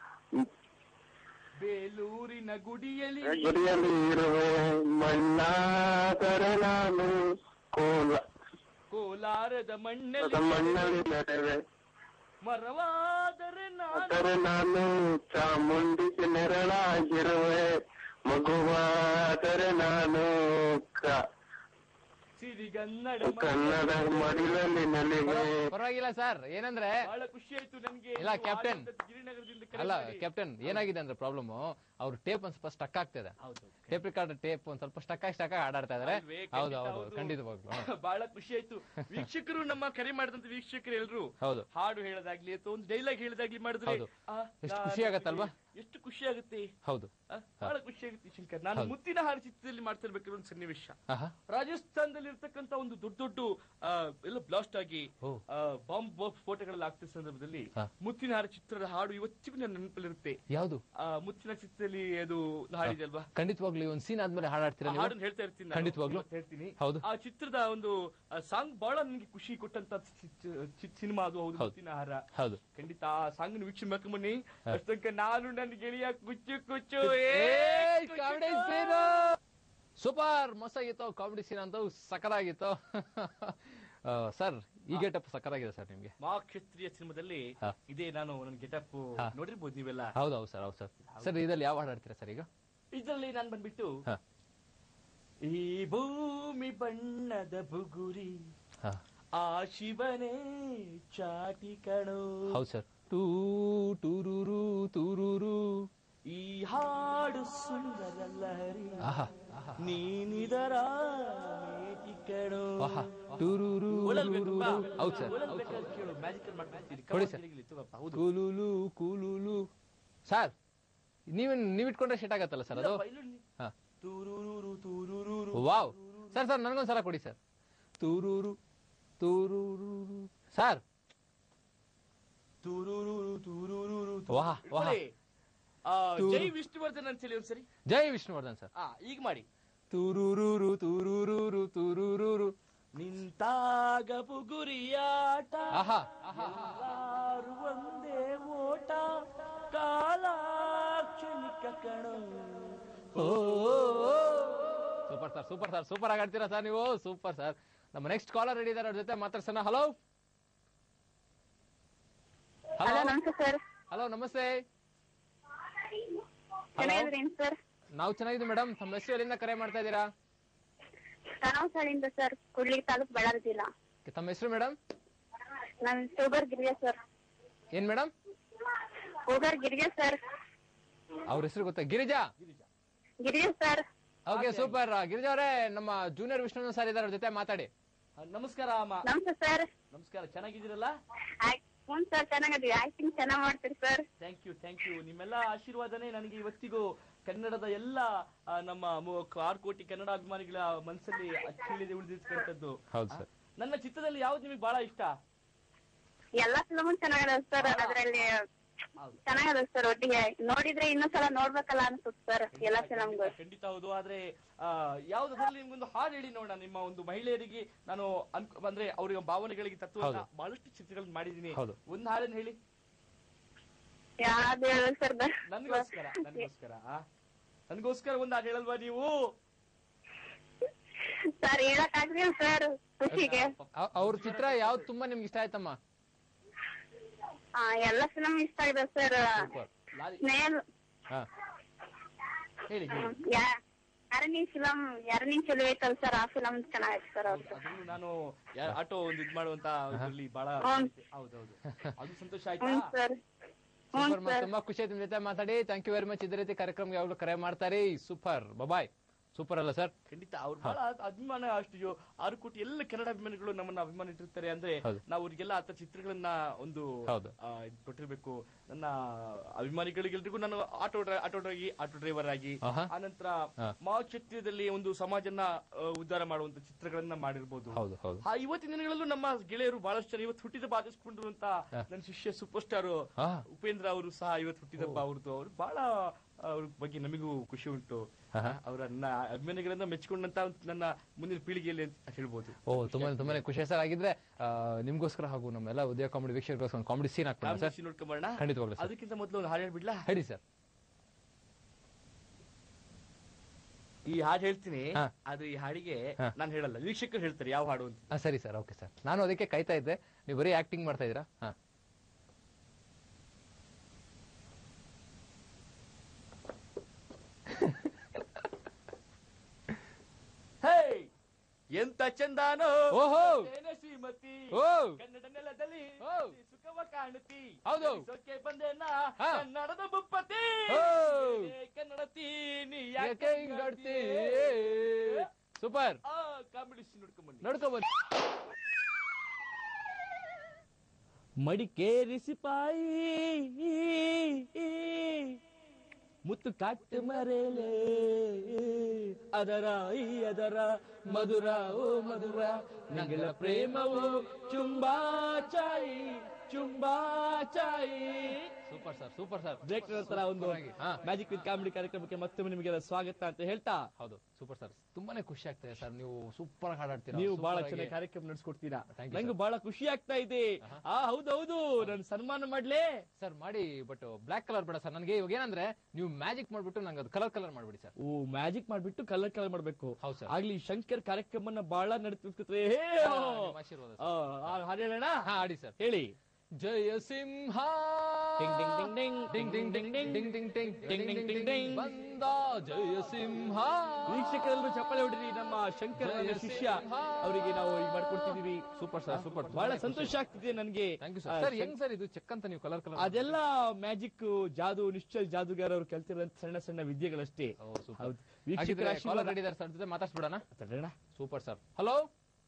ಬೇಲೂರಿನ ಗುಡಿಯಲ್ಲಿ
ಗುರಿಯಲ್ಲಿ ಇರುವೆ ಮಣ್ಣಾದರೆ ನಾನು ಕೋಲ
ಕೋಲಾರದ
ಅದ
ಮಣ್ಣಲ್ಲಿ
ಮಣ್ಣಲ್ಲಿ ನೆರವೆ
ಮರವಾದರೆ ನಾನು
ಆದರೆ ನಾನು ಚಾಮುಂಡಿಗೆ ನೆರಳಾಗಿರುವೆ ಮಗುವಾದರೆ ನಾನು ಕ-
ಸಿರಿಗನ್ನಡ
ಕನ್ನಡ ಮಡಿಲಲ್ಲಿ ನಲಿವೆ
ಪರವಾಗಿಲ್ಲ ಸರ್ ಏನಂದ್ರೆ
ಬಹಳ ಖುಷಿ ಆಯ್ತು ನನ್ಗೆ
ಇಲ್ಲ,
ನೀವು
ಕ್ಯಾಪ್ಟನ್.
ಆನಂದದ ಗಿರಿನಗರದಿಂದ ಕರೆ
ಅಲ್ಲ
ಮಾಡಿ.
ಕ್ಯಾಪ್ಟನ್ ಏನಾಗಿದೆ ಅಂದ್ರೆ ಪ್ರಾಬ್ಲಮ್ ಅವ್ರ ಟೇಪ್ ಒಂದ್ ಸ್ವಲ್ಪ ಸ್ಟಕ್ ಆಗ್ತಿದೆ
ಹೌದು
ಟೇಪ್ ರಿಕಾರ್ಡರ್ ಟೇಪ್ ಒಂದ್ ಸ್ವಲ್ಪ ಸ್ಟಕ್ ಆಗಿ ಸ್ಟಕ್ ಆಗಿ ಆಡಾಡ್ತಾ ಇದಾರೆ
ಅಲ್ವೇ?
ಹೌದು
ಖಂಡಿತ
ಹೌದು
ಹೌದು.
ಖಂಡಿತವಾಗ್ಲು
ಬಹಳ ಖುಷಿ ಆಯ್ತು ವೀಕ್ಷಕರು ನಮ್ಮ ಕರೆ ಮಾಡಿದಂತ ವೀಕ್ಷಕರು ಎಲ್ರು
ಹೌದು
ಹಾಡು ಹೇಳೋದಾಗ್ಲಿ ಅಥವಾ ಒಂದು ಡೈಲಾಗ್ ಹೇಳೋದಾಗ್ಲಿ ಮಾಡಿದ್ರೆ
ಹೌದು.
ಆ,
ಎಷ್ಟು
ನಾ-
ಖುಷಿ ಆಗತ್ತಲ್ವಾ?
ಎಷ್ಟು ಖುಷಿ ಆಗುತ್ತೆ
ಹೌದು
ಆ, ಬಹಳ ಖುಷಿ ಆಗುತ್ತೆ ಶಂಕರ್ ನಾನು
ಹೌದು.
ಮುತ್ತಿನ ಹಾರ ಚಿತ್ರದಲ್ಲಿ ಮಾಡ್ತಿರ್ಬೇಕಾದ್ರೆ ಒಂದು ಸನ್ನಿವೇಶ
ಆಹಾ
ರಾಜಸ್ಥಾನದಲ್ಲಿ ಇರ್ತಕ್ಕಂತ ಒಂದು ದೊಡ್ಡ ದೊಡ್ಡ ಆ, ಎಲ್ಲ ಬ್ಲಾಸ್ಟ್ ಆಗಿ
ಓ.
ಬಾಂಬ್ ಬಾಂಬ್ ಸ್ಫೋಟಗಳೆಲ್ಲ ಆಗ್ತಿದ್ದ ಸಂದರ್ಭದಲ್ಲಿ
ಹಾ.
ಮುತ್ತಿನ ಹಾರ ಚಿತ್ರದ ಹಾಡು ಇವತ್ತಿಗೂ ನನ್ನ ನೆನಪಲ್ಲಿರುತ್ತೆ
ಯಾವುದು
ಆ ಮುತ್ತಿನ ಚಿತ್ರದಲ್ಲಿ ಅದು ಹಾಡಿದೆ ಅಲ್ವಾ
ಖಂಡಿತವಾಗ್ಲೂ ಈ ಒಂದು ಸೀನ್ ಆದ್ಮೇಲೆ ಹಾಡಾಡ್ತೀರಾ
ಆ
ನೀವು
ಹಾಡನ್ನ ಹೇಳ್ತಾ ಇರ್ತೀನಿ ನಾನು.
ಖಂಡಿತವಾಗ್ಲೂ?
ಇವತ್ತು ಹೇಳ್ತೀನಿ
ಹೌದು.
ಆ ಚಿತ್ರದ ಒಂದು ಸಾಂಗ್ ಬಹಳ ನನಗೆ ಖುಷಿ ಕೊಟ್ಟಂತ ಸಿನಿಮಾ ಅದು ಹೌದು
ಹೌದು.
ಮುತ್ತಿನ ಹಾರ
ಹೌದು
ಖಂಡಿತ ಆ ಸಾಂಗ್ ವೀಕ್ಷಣೆ ಮಾಡ್ಕೊಂಬನ್ನಿ ಅಷ್ಟಕ್ಕೆ ನಾನು ನನ್ನ ಗೆಳೆಯ ಕುಚ್ಚು ಕುಚ್ಚು
ಕಾಮಿಡಿ ಸೀನ್ ಸೂಪರ್ ಮಸ್ತ್ ಆಗಿತ್ತು ಕಾಮಿಡಿ ಸೀನ್ ಅಂತೂ ಸಕರಾಗಿತ್ತು ಸರ್ ಈ ಗೆಟಪ್ ಸಕರಾಗಿದೆ ಸರ್ ನಿಮ್ಗೆ
ಮಾ ಕ್ಷತ್ರಿಯ ಸಿನಿಮಾದಲ್ಲಿ
ಹಾ.
ಇದೇ ನಾನು ನನ್ನ ಗೆಟಪ್
ಹಾ.
ನೋಡಿರ್ಬೋದು ನೀವೆಲ್ಲ
ಹೌದು ಹೌದು ಸರ್ ಹೌದು ಸರ್ ಸರ್ ಇದ್ರಲ್ಲಿ ಯಾವ ಹಾಡು ಹಾಡ್ತೀರಾ ಸರ್ ಈಗ
ಇದರಲ್ಲಿ ನಾನು ಬಂದ್ಬಿಟ್ಟು
ಹಾ.
ಈ ಭೂಮಿ ಬಣ್ಣದ ಬುಗುರಿ
ಹಾ
ಆ ಶಿವನೇ ಚಾಟಿ ಕಣೋ
ಹೌದು ಸರ್ ಟೂ ಟೂರೂರು ತೂರೂರು
ಈ ಹಾಡು ಸುಂದರ ಲಹರಿ
ಆಹಾ
ನೀನಿದರ ಮೇಟಿ ಕಣೋ
ಆಹಾ ಟೂರೂರು
ಓಡಲ್ ಬೇಕು ಬಾ.
ಹೌದು ಸರ್
ಓಡಲ್ ಬೇಕಾದ್ರೆ ಕೇಳು ಮ್ಯಾಜಿಕಲ್ ಮಾಡ್ಕೊಡ್ತೀನಿ
ಕೊಡಿ ಸರ್.
ಕಮಾನ್ ತಗೋಪ್ಪ, ಹೌದು
ಕೂಲೂಲು ಕೂಲೂಲು ಸರ್ ನೀವ್ ನೀವ್ ಇಟ್ಕೊಂಡ್ರೆ ಶೆಟ್ ಆಗತ್ತಲ್ಲ ಸರ್ ಅದು
ಇಲ್ಲಪ್ಪ, ಇಲ್ಲೂ
ಹಾ
ತೂರೂರು ತೂರೂರು
ವಾವ್ ಸರ್ ಸರ್ ನನಗೊಂದ್ಸಲ ಕೊಡಿ ಸರ್ ತೂರೂರು ತೂರೂರು ಸರ್
ತೂರೂರು ತೂರೂರು
ವಾಹ್, ವಾಹ್.
ನೋಡಿ, ಆ,
ತೂರು.
ಜೈ ವಿಷ್ಣುವರ್ಧನ್ ಅಂತ ಹೇಳಿ ಒಂದ್ಸರಿ
ಜೈ ವಿಷ್ಣುವರ್ಧನ್ ಸರ್
ಆ ಈಗ ಮಾಡಿ
ತೂರೂರು ತೂರೂರು ತೂರೂರು
ನಿಂತಾಗ ಬುಗುರಿಯಾಟ
ಆಹಾ
ಎಲ್ಲಾರು ಒಂದೇ ಓಟ ಕಾಲ ಕ್ಷಣಿಕ ಕಣೋ
super sir super sir super ಆಗಿ ಆಡ್ತೀರಾ ಸರ್ ನೀವು ಸೂಪರ್ ಸರ್ ನಮ್ಮ ನೆಕ್ಸ್ಟ್ ಕಾಲರ್ ರೆಡಿ ಇದಾರೆ ಅವ್ರ ಜೊತೆ ಮಾತಾಡ್ಸೋಣ ಹಲೋ ಹಲೋ
ಹಲೋ ನಮಸ್ತೆ ಸರ್
ಹಲೋ ನಮಸ್ತೆ
ಚೆನ್ನಾಗಿದ್ರೇನ್ ಸರ್
ನಾವು ಚೆನ್ನಾಗಿದ್ದೀವಿ ಮೇಡಮ್ ತಮ್ಮ ಹೆಸರು ಎಲ್ಲಿಂದ ಕರೆ ಮಾಡ್ತಾ ಇದ್ದೀರಾ
ಕನವಸಾಳಿಂದ ಸರ್ ಕುಡ್ಲಿ ತಾಲೂಕ್ ಬಳ್ಳಾರಿ ಜಿಲ್ಲಾ
ತಮ್ಮ ಹೆಸರು ಮೇಡಮ್
ನನ್ ಶೋಗರ್ ಗಿರಿಜಾ ಸರ್
ಏನ್ ಮೇಡಮ್
ಶೋಗರ್ ಗಿರಿಜಾ ಸರ್
ಅವ್ರ ಹೆಸರು ಗೊತ್ತಾ Girija
Girija sir
okay super Girija ಅವರೇ ನಮ್ಮ ಜೂನಿಯರ್ ವಿಷ್ಣು ಸರ್ ಇದಾರೆ ಅವ್ರ ಜೊತೆ ಮಾತಾಡಿ
ಆ, ನಮಸ್ಕಾರ ಅಮ್ಮ
ನಮಸ್ತೆ ಸರ್
ನಮಸ್ಕಾರ ಚೆನ್ನಾಗಿದ್ದೀರಲ್ಲ
ಹ್ಞೂ ಸರ್ ಚೆನ್ನಾಗದ್ವಿ ಆಕ್ಟಿಂಗ್ ಚೆನ್ನಾಗ್ ಮಾಡ್ತೀರಿ sir
thank you thank you ನಿಮ್ಮೆಲ್ಲ ಆಶೀರ್ವಾದನೇ ನನಗೆ ಇವತ್ತಿಗೂ ಕನ್ನಡದ ಎಲ್ಲ ಆ, ನಮ್ಮ ಮು- ಆರು ಕೋಟಿ ಕನ್ನಡ ಅಭಿಮಾನಿಗಳ ಮನಸ್ಸಲ್ಲಿ ಅಚ್ಚಳಿದೆ ಉಳಿದಿರ್ತಕ್ಕಂಥದ್ದು
ಹೌದು ಸರ್
ನನ್ನ ಚಿತ್ರದಲ್ಲಿ ಯಾವ್ದು ನಿಮಗೆ ಬಹಳ ಇಷ್ಟ
ಎಲ್ಲಾ ಫಿಲಮು ಚೆನ್ನಾಗದ ಸರ್ ಅದ್ರಲ್ಲಿ
ಹೌದು.
ಚೆನ್ನಾಗದ ಸರ್ ಒಟ್ಟಿಗೆ ನೋಡಿದ್ರೆ ಇನ್ನೊಂದ್ಸಲ ನೋಡ್ಬೇಕಲ್ಲ ಅನ್ಸುತ್ತೆ ಸರ್ ಎಲ್ಲಾ ಫಿಲಮ್ಗಳು
ಖಂಡಿತ ಹೌದು ಆದ್ರೆ ಆ, ಯಾವ್ದಾದ್ರಲ್ಲಿ ನಿಮ್ಗೊಂದು ಹಾಡು ಹೇಳಿ ನೋಡೋಣ ನಿಮ್ಮ ಒಂದು ಮಹಿಳೆಯರಿಗೆ ನಾನು ಅನ್ಕೊ ಅಂದ್ರೆ ಅವರಿಗೆ ಭಾವನೆಗಳಿಗೆ ತತ್ವ
ಹೌದು.
ಬಹಳಷ್ಟು ಚಿತ್ರಗಳನ್ನ ಮಾಡಿದೀನಿ
ಹೌದು.
ಒಂದು ಹಾಡನ್ನು ಹೇಳಿ
ಯಾವ್ದು ಹೇಳೋದು ಸರ್
ನನ್ಗೋಸ್ಕರ ನನ್ಗೋಸ್ಕರ ಆ? ನನ್ಗೋಸ್ಕರ ಒಂದು ಹಾಡು ಹೇಳಲ್ವಾ ನೀವು
ಸರ್ ಹೇಳಕ್ ಆಗ್ಲಿಲ್ಲ ಸರ್ ಖುಷಿಗೆ
ಅವ್- ಅವ್ರ ಚಿತ್ರ ಯಾವ್ದು ತುಂಬಾ ನಿಮ್ಗೆ ಇಷ್ಟ ಆಯ್ತಮ್ಮ
ಆ ಎಲ್ಲಾ ಫಿಲಮ್ ಇಷ್ಟ ಆಗಿದೆ ಸರ್
ಸೂಪರ್
ಲಾರಿ
ಸ್ನೇಹ
ಹಾ
ಹೇಳಿ ಹೇಳಿ
ಎರಡನೇ ಫಿಲಂ ಎರಡನೇ ಚಲೋ ಐತಲ್ ಸರ್ ಆ ಫಿಲಂ ಚೆನ್ನಾಗೈತೆ ಸರ್
ಹೌದು,
ಅವ್ರದ್ದು
ಅದನ್ನು ನಾನು ಯಾ- ಆಟೋ ಒಂದು ಇದ್ ಮಾಡುವಂತ ಇದ್ರಲ್ಲಿ ಬಹಳ
ಹ್ಮ್.
ಹೌದೌದು ಅದು ಸಂತೋಷ
ಹ್ಞೂ
ಆಯ್ತಾ
ಸರ್ ಹ್ಞೂ
ಸೂಪರ್
ಸರ್
ತುಂಬಾ ಖುಷಿ ಆಯ್ತು ನಿಮ್ ಜೊತೆ ಮಾತಾಡಿ ಥ್ಯಾಂಕ್ ಯು ವೆರಿ ಮಚ್ ಇದೇ ರೀತಿ ಕಾರ್ಯಕ್ರಮ ಯಾವಾಗಲೂ ಕರೆ ಮಾಡ್ತಾರೆ ಸೂಪರ್ ಬಾಯ್ ಸೂಪರ್ ಅಲ್ಲ ಸರ್
ಖಂಡಿತ ಅವ್ರು ಬಹಳ ಅಭಿಮಾನ ಅಷ್ಟು ಯೋ- ಆರು ಕೋಟಿ ಎಲ್ಲ ಕನ್ನಡ ಅಭಿಮಾನಿಗಳು ನಮ್ಮನ್ನ ಅಭಿಮಾನ ಇಟ್ಟಿರ್ತಾರೆ ಅಂದ್ರೆ
ಹೌದು.
ನಾವು ಅವ್ರಿಗೆಲ್ಲ ಆತ ಚಿತ್ರಗಳನ್ನ ಒಂದು
ಹೌದು.
ಆ, ಇದ್ ಕೊಟ್ಟಿರ್ಬೇಕು ನನ್ನ ಅಭಿಮಾನಿಗಳಿಗೆಲ್ರಿಗೂ ನಾನು auto dry auto dry auto driver ಆಗಿ
ಆಹಾ.
ಆನಂತರ
ಹಾ.
ಮಾವಕ್ಷೇತ್ರದಲ್ಲಿ ಒಂದು ಸಮಾಜನ ಆ, ಉದ್ಧಾರ ಮಾಡುವಂತ ಚಿತ್ರಗಳನ್ನ ಮಾಡಿರ್ಬೋದು
ಹೌದು ಹೌದು
ಆ ಇವತ್ತಿನ ದಿನಗಳಲ್ಲೂ ನಮ್ಮ ಗೆಳೆಯರು ಬಹಳಷ್ಟು ಜನ ಇವತ್ತು ಹುಟ್ಟಿದಬ್ಬ ಆಚರಿಸಿಕೊಂಡಿರುವಂತ ನನ್ನ ಶಿಷ್ಯ ಸೂಪರ್ ಸ್ಟಾರ್
ಹಾ.
ಉಪೇಂದ್ರ ಅವರು ಸಹ ಇವತ್ತು ಹುಟ್ಟಿದಬ್ಬ ಅವ್ರದ್ದು ಅವ್ರು ಬಹಳ ಅವ್ರ ಬಗ್ಗೆ ನಮಗೂ ಖುಷಿ ಉಂಟು
ಆಹಾ.
ಅವರ ನನ್ನ ಅಭಿಮಾನಿಗಳಿಂದ ಮೆಚ್ಚಿಕೊಂಡಂತ ಒಂದು ನನ್ನ ಮುಂದಿನ ಪೀಳಿಗೆಯಲ್ಲಿ ಅಂತ ಹೇಳ್ಬೋದು
ಓ ತುಂಬಾ ತುಂಬಾನೇ ಖುಷಿ ಸರ್ ಆಗಿದ್ರೆ ಆ, ನಿಮ್ಗೋಸ್ಕರ ಹಾಗೂ ನಮ್ಮೆಲ್ಲ ಉದಯ ಕಾಮಿಡಿ ವೀಕ್ಷಕರಿಗೋಸ್ಕರ ಒಂದು ಕಾಮಿಡಿ ಸೀನ್ ಹಾಕ್ಬಿಡೋಣ ಸರ್
ನೋಡ್ಕೊಂಬರೋಣ
ಖಂಡಿತವಾಗ್ಲೂ ಸರ್
ಅದಕ್ಕಿಂತ ಮೊದಲು ಒಂದು ಹಾಡು ಹೇಳ್ಬಿಡ್ಲಾ
ಹೇಳಿ ಸರ್
ಈ ಹಾಡು ಹೇಳ್ತೀನಿ
ಹಾ.
ಅದು ಈ ಹಾಡಿಗೆ
ಹಾ.
ನಾನು ಹೇಳಲ್ಲ ವೀಕ್ಷಕರು ಹೇಳ್ತಾರೆ ಯಾವ ಹಾಡು ಅಂತ
ಹಾ ಸರಿ ಸರ್ ಓಕೆ ಸರ್ ನಾನು ಅದಕ್ಕೆ ಕಾಯ್ತಾ ಇದ್ದೆ ನೀವು ಬರೀ ಆಕ್ಟಿಂಗ್ ಮಾಡ್ತಾ ಇದ್ದೀರಾ ಹಾ
ಹೇ ಎಂತ ಚಂದಾನೋ
ಓಹೋ.
ಏನೇ ಶ್ರೀಮತಿ
ಓ
ಕನ್ನಡ ನೆಲದಲ್ಲಿ
ಓ.
ಸುಖವ ಕಾಣುತ್ತಿ
ಹೌದು.
ಸೋಕೆ ಬಂದೇನ
ಹಾ.
ಕನ್ನಡದ ಮುಪ್ಪತಿ
ಓ.
ಏ ಕನ್ನಡತಿ ನೀ
ಯಾಕೆ
ಯಾಕೆ
ಹಿಂಗಾಡ್ತಿ ಸೂಪರ್
ಆ ಕಾಮಿಡಿ ನೋಡ್ಕೊಂಡ್ ಬನ್ನಿ
ನೋಡ್ಕೊ ಬನ್ನಿ
ಮಡಿಕೇರಿ ಸಿಪಾಯಿ ಮುತ್ತು ಕಾಟ್ಟು ಮರೇಲೆ ಅದರ ಈ ಅದರ ಮಧುರ ಓ ಮಧುರ ನಂಗಳ ಪ್ರೇಮವು ಚುಂಬಾ ಚಾಯಿ ಚುಂಬಾ ಚಾಯಿ
super sir super sir
break ನಂತರ ಒಂದು
ಹಾ.
ಮ್ಯಾಜಿಕ್ ವಿತ್ ಕಾಮಿಡಿ ಕಾರ್ಯಕ್ರಮಕ್ಕೆ ಮತ್ತೊಮ್ಮೆ ನಿಮಗೆಲ್ಲ ಸ್ವಾಗತ ಅಂತ ಹೇಳ್ತಾ
ಹೌದು ಸೂಪರ್ ಸರ್ ತುಂಬಾನೇ ಖುಷಿ ಆಗ್ತದೆ ಸರ್ ನೀವು ಸೂಪರ್ ಆಗಿ ಹಾಡಾಡ್ತೀರಾ
ನೀವು
super
ಬಹಳ
ಆಗಿ.
ಚೆನ್ನಾಗಿ ಕಾರ್ಯಕ್ರಮ ನಡೆಸ್ಕೊಡ್ತೀರಾ
Thank you,
ನಂಗೆ ಬಹಳ ಖುಷಿ ಆಗ್ತಾ ಇದೆ ಆ ಹೌದೌದು ನನ್ ಸನ್ಮಾನ ಮಾಡ್ಲೇ
ಸರ್ ಮಾಡಿ ಬಟ್ ಬ್ಲಾಕ್ ಕಲರ್ ಬೇಡ ಸರ್ ನನಗೆ ಇವಾಗ ಏನಂದ್ರೆ ನೀವು ಮ್ಯಾಜಿಕ್ ಮಾಡ್ಬಿಟ್ಟು ನಂಗೆ ಅದು ಕಲರ್ ಕಲರ್ ಮಾಡ್ಬಿಡಿ ಸರ್
ಓ ಮ್ಯಾಜಿಕ್ ಮಾಡ್ಬಿಟ್ಟು ಕಲರ್ ಕಲರ್ ಮಾಡ್ಬೇಕು
ಹೌದು ಸರ್
ಆಗ್ಲಿ ಶಂಕರ್ ಕಾರ್ಯಕ್ರಮನ ಬಹಳ ನಡೆಸ್ತಿರ್ತಾರೆ
ನಿಮ್ಮ ಆಶೀರ್ವಾದ sir.
ಹಾಡು ಹೇಳೋಣ
ಹಾ ಆಡಿ ಸರ್
ಹೇಳಿ
ಜಯ ಸಿಂಹ
ಡಿಂಗ್ ಡಿಂಗ್ ಡಿಂಗ್
ಡಿಂಗ್ ಡಿಂಗ್ ಡಿಂಗ್ ಡಿಂಗ್ ಡಿಂಗ್ ಡಿಂಗ್ ಡಿಂಗ್ ಡಿಂಗ್ ಡಿಂಗ್ ಡಿಂಗ್ ಡಿಂಗ್ ಬಂದ ಜಯ ಸಿಂಹ
ವೀಕ್ಷಕರೆಲ್ಲರೂ ಚಪ್ಪಾಳೆ ಹೊಡಿರಿ ನಮ್ಮ ಶಂಕರ್ ನನ್ನ ಶಿಷ್ಯ ಅವರಿಗೆ ನಾವು ಈಗ ಮಾಡ್ಕೊಡ್ತಿದೀವಿ
ಸೂಪರ್ ಸರ್ ಸೂಪರ್
ಬಹಳ ಸಂತೋಷ ಆಗ್ತಿದೆ ನನ್ಗೆ
ಥ್ಯಾಂಕ್ ಯು
ಆ,
ಸರ್ ಸರ್ ಹೆಂಗ್ ಸರ್ ಇದು ಚೆಕ್ ಅಂತ ನೀವು ಕಲರ್ ಕಲರ್
ಅದೆಲ್ಲ ಮ್ಯಾಜಿಕ್ ಜಾದು ನಿಶ್ಚಲ್ ಜಾದುಗಾರ ಅವರು ಕಲ್ತಿರೋ ಸಣ್ಣ ಸಣ್ಣ ವಿದ್ಯೆಗಳಷ್ಟೇ
ಸೂಪರ್
ಹೌದು ವೀಕ್ಷಕರ
ಕಾಲರ್
ಆಶೀರ್ವಾದ
ರೆಡಿ ಇದಾರೆ ಸರ್ ಜೊತೆ ಮಾತಾಡ್ಸ್ಬಿಡೋಣ
ಮಾತಾಡೋಣ.
Super sir hello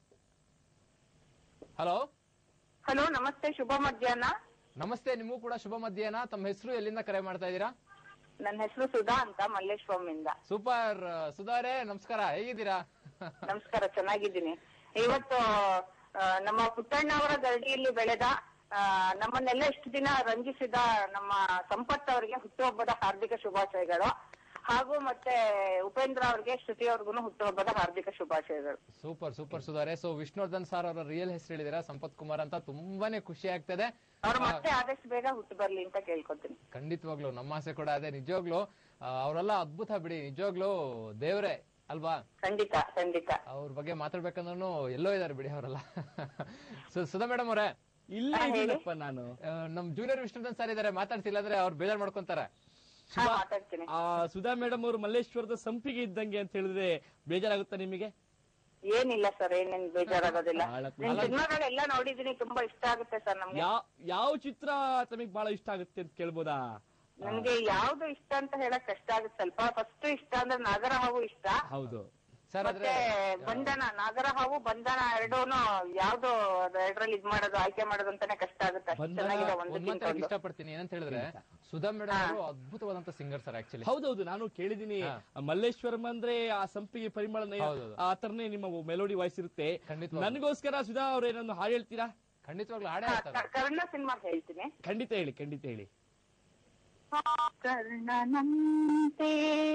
hello
hello ನಮಸ್ತೆ ಶುಭ ಮಧ್ಯಾಹ್ನ
ನಮಸ್ತೆ ನಿಮಗೂ ಕೂಡ ಶುಭ ಮಧ್ಯಾಹ್ನ ತಮ್ಮ ಹೆಸರು ಎಲ್ಲಿಂದ ಕರೆ ಮಾಡ್ತಾ ಇದ್ದೀರಾ
ನನ್ನ ಹೆಸರು ಸುಧಾ ಅಂತ ಮಲ್ಲೇಶ್ವರಮಿಂದ
ಸೂಪರ್ ಸುಧಾರೆ ನಮಸ್ಕಾರ ಹೇಗಿದ್ದೀರಾ
ನಮಸ್ಕಾರ ಚೆನ್ನಾಗಿದ್ದೀನಿ ಇವತ್ತು ಆ, ನಮ್ಮ ಪುಟ್ಟಣ್ಣವರ ಗರಡಿಯಲ್ಲಿ ಬೆಳೆದ ಆ, ನಮ್ಮನ್ನೆಲ್ಲ ಇಷ್ಟು ದಿನ ರಂಜಿಸಿದ ನಮ್ಮ ಸಂಪತ್ ಅವರಿಗೆ ಹುಟ್ಟುಹಬ್ಬದ ಹಾರ್ದಿಕ ಶುಭಾಶಯಗಳು ಹಾಗೂ ಮತ್ತೆ ಉಪೇಂದ್ರ ಅವ್ರಿಗೆ ಶ್ರುತಿ ಅವ್ರಿಗೂ ಹುಟ್ಟುಹಬ್ಬದ ಹಾರ್ದಿಕ ಶುಭಾಶಯಗಳು
ಸೂಪರ್ ಸೂಪರ್ ಸುಧಾರೆ ಸೊ ವಿಷ್ಣುವರ್ಧನ್ ಸರ್ ಅವರ ರಿಯಲ್ ಹೆಸರು ಹೇಳಿದಿರಾ ಸಂಪತ್ ಕುಮಾರ್ ಅಂತ ತುಂಬಾನೇ ಖುಷಿ ಆಗ್ತದೆ
ಅವ್ರು ಮತ್ತೆ ಆದಷ್ಟು ಬೇಗ ಹುಟ್ಟು ಬರ್ಲಿ ಅಂತ ಕೇಳ್ಕೊತೀನಿ
ಖಂಡಿತವಾಗ್ಲು ನಮ್ಮ ಆಸೆ ಕೂಡ ಅದೇ ನಿಜವಾಗ್ಲು ಆ, ಅವರೆಲ್ಲ ಅದ್ಭುತ ಬಿಡಿ ನಿಜವಾಗ್ಲು ದೇವ್ರೆ ಅಲ್ವಾ
ಖಂಡಿತ ಖಂಡಿತ
ಅವ್ರ ಬಗ್ಗೆ ಮಾತಾಡ್ಬೇಕಂದ್ರೂ ಎಲ್ಲೋ ಇದಾರೆ ಬಿಡಿ ಅವರೆಲ್ಲ ಸೊ ಸುಧಾ ಮೇಡಮ್ ಅವರೇ
ಇಲ್ಲೇ ಇದ್ದೀನಪ್ಪ ನಾನು
ಆ, ನಮ್ ಜೂನಿಯರ್ ವಿಷ್ಣುವರ್ಧನ್ ಸರ್ ಇದಾರೆ ಮಾತಾಡ್ತಿಲ್ಲ ಅಂದ್ರೆ ಅವ್ರು ಬೇಜಾರ್ ಮಾಡ್ಕೊಂತಾರೆ
ಹಾ ಮಾತಾಡ್ತೀನಿ
ಆ ಸುಧಾ ಮೇಡಮ್ ಅವರು ಮಲ್ಲೇಶ್ವರದ ಸಂಪಿಗೆ ಇದ್ದಂಗೆ ಅಂತ ಹೇಳಿದ್ರೆ ಬೇಜಾರಾಗುತ್ತಾ ನಿಮಗೆ
ಏನಿಲ್ಲ ಸರ್ ಏನೇನ್ ಬೇಜಾರಾಗೋದಿಲ್ಲ
ಬಹಳ
ನಿಮ್ ಸಿನಿಮಾಗಳೆಲ್ಲ ನೋಡಿದೀನಿ ತುಂಬಾ ಇಷ್ಟ ಆಗುತ್ತೆ ಸರ್ ನಮ್ಗೆ
ಯಾವ ಯಾವ ಚಿತ್ರ ತಮಗೆ ಬಹಳ ಇಷ್ಟ ಆಗುತ್ತೆ ಅಂತ ಕೇಳ್ಬೋದಾ
ನನ್ಗೆ ಯಾವ್ದು ಇಷ್ಟ ಅಂತ ಹೇಳಕ್ ಕಷ್ಟ ಆಗುತ್ತೆ ಸ್ವಲ್ಪ ಫಸ್ಟ್ ಇಷ್ಟ ಅಂದ್ರೆ ನಾಗರ ಹಾವು ಇಷ್ಟ
ಹೌದು
ಸರ್ ಆದ್ರೆ
ಮತ್ತೆ ಬಂಧನ ನಾಗರ ಹಾವು ಬಂಧನ ಎರಡೂನು ಯಾವ್ದು ಎರಡರಲ್ಲಿ ಇದ್ ಮಾಡೋದು ಆಯ್ಕೆ ಮಾಡೋದು ಅಂತಾನೆ ಕಷ್ಟ ಆಗುತ್ತೆ ಅಷ್ಟು
ಬಂಧನ
ಚೆನ್ನಾಗಿದೆ
ಒಂದ್
ಒಂದು
ಮಾತು ಹೇಳಕ್ ಇಷ್ಟಪಡ್ತೀನಿ ಏನಂತ ಹೇಳಿದ್ರೆ ಸುಧಾ ಮೇಡಮ್ ಅವರು ಅದ್ಭುತವಾದಂತ ಸಿಂಗರ್ ಸರ್ ಆಕ್ಚುಲಿ
ಹೌದೌದು ನಾನು ಕೇಳಿದೀನಿ ಮಲ್ಲೇಶ್ವರಂ ಅಂದ್ರೆ ಆ ಸಂಪಿಗೆ ಪರಿಮಳ
ಹೌದೌದು.
ಆ ತರನೇ ನಿಮ್ಮ ಮೆಲೋಡಿ ವಾಯ್ಸ್ ಇರುತ್ತೆ
ಖಂಡಿತವಾಗ್ಲೂ.
ನನಗೋಸ್ಕರ ಸುಧಾ ಅವ್ರೇನೊಂದು ಹಾಡು ಹೇಳ್ತೀರಾ
ಖಂಡಿತವಾಗ್ಲೂ ಹಾಡೇ ಹೇಳ್ತಾರೆ
ಕರ್ಣ ಸಿನಿಮಾ ಹೇಳ್ತೀನಿ
ಖಂಡಿತ ಹೇಳಿ ಖಂಡಿತ ಹೇಳಿ
ಕರ್ಣನಂತೆ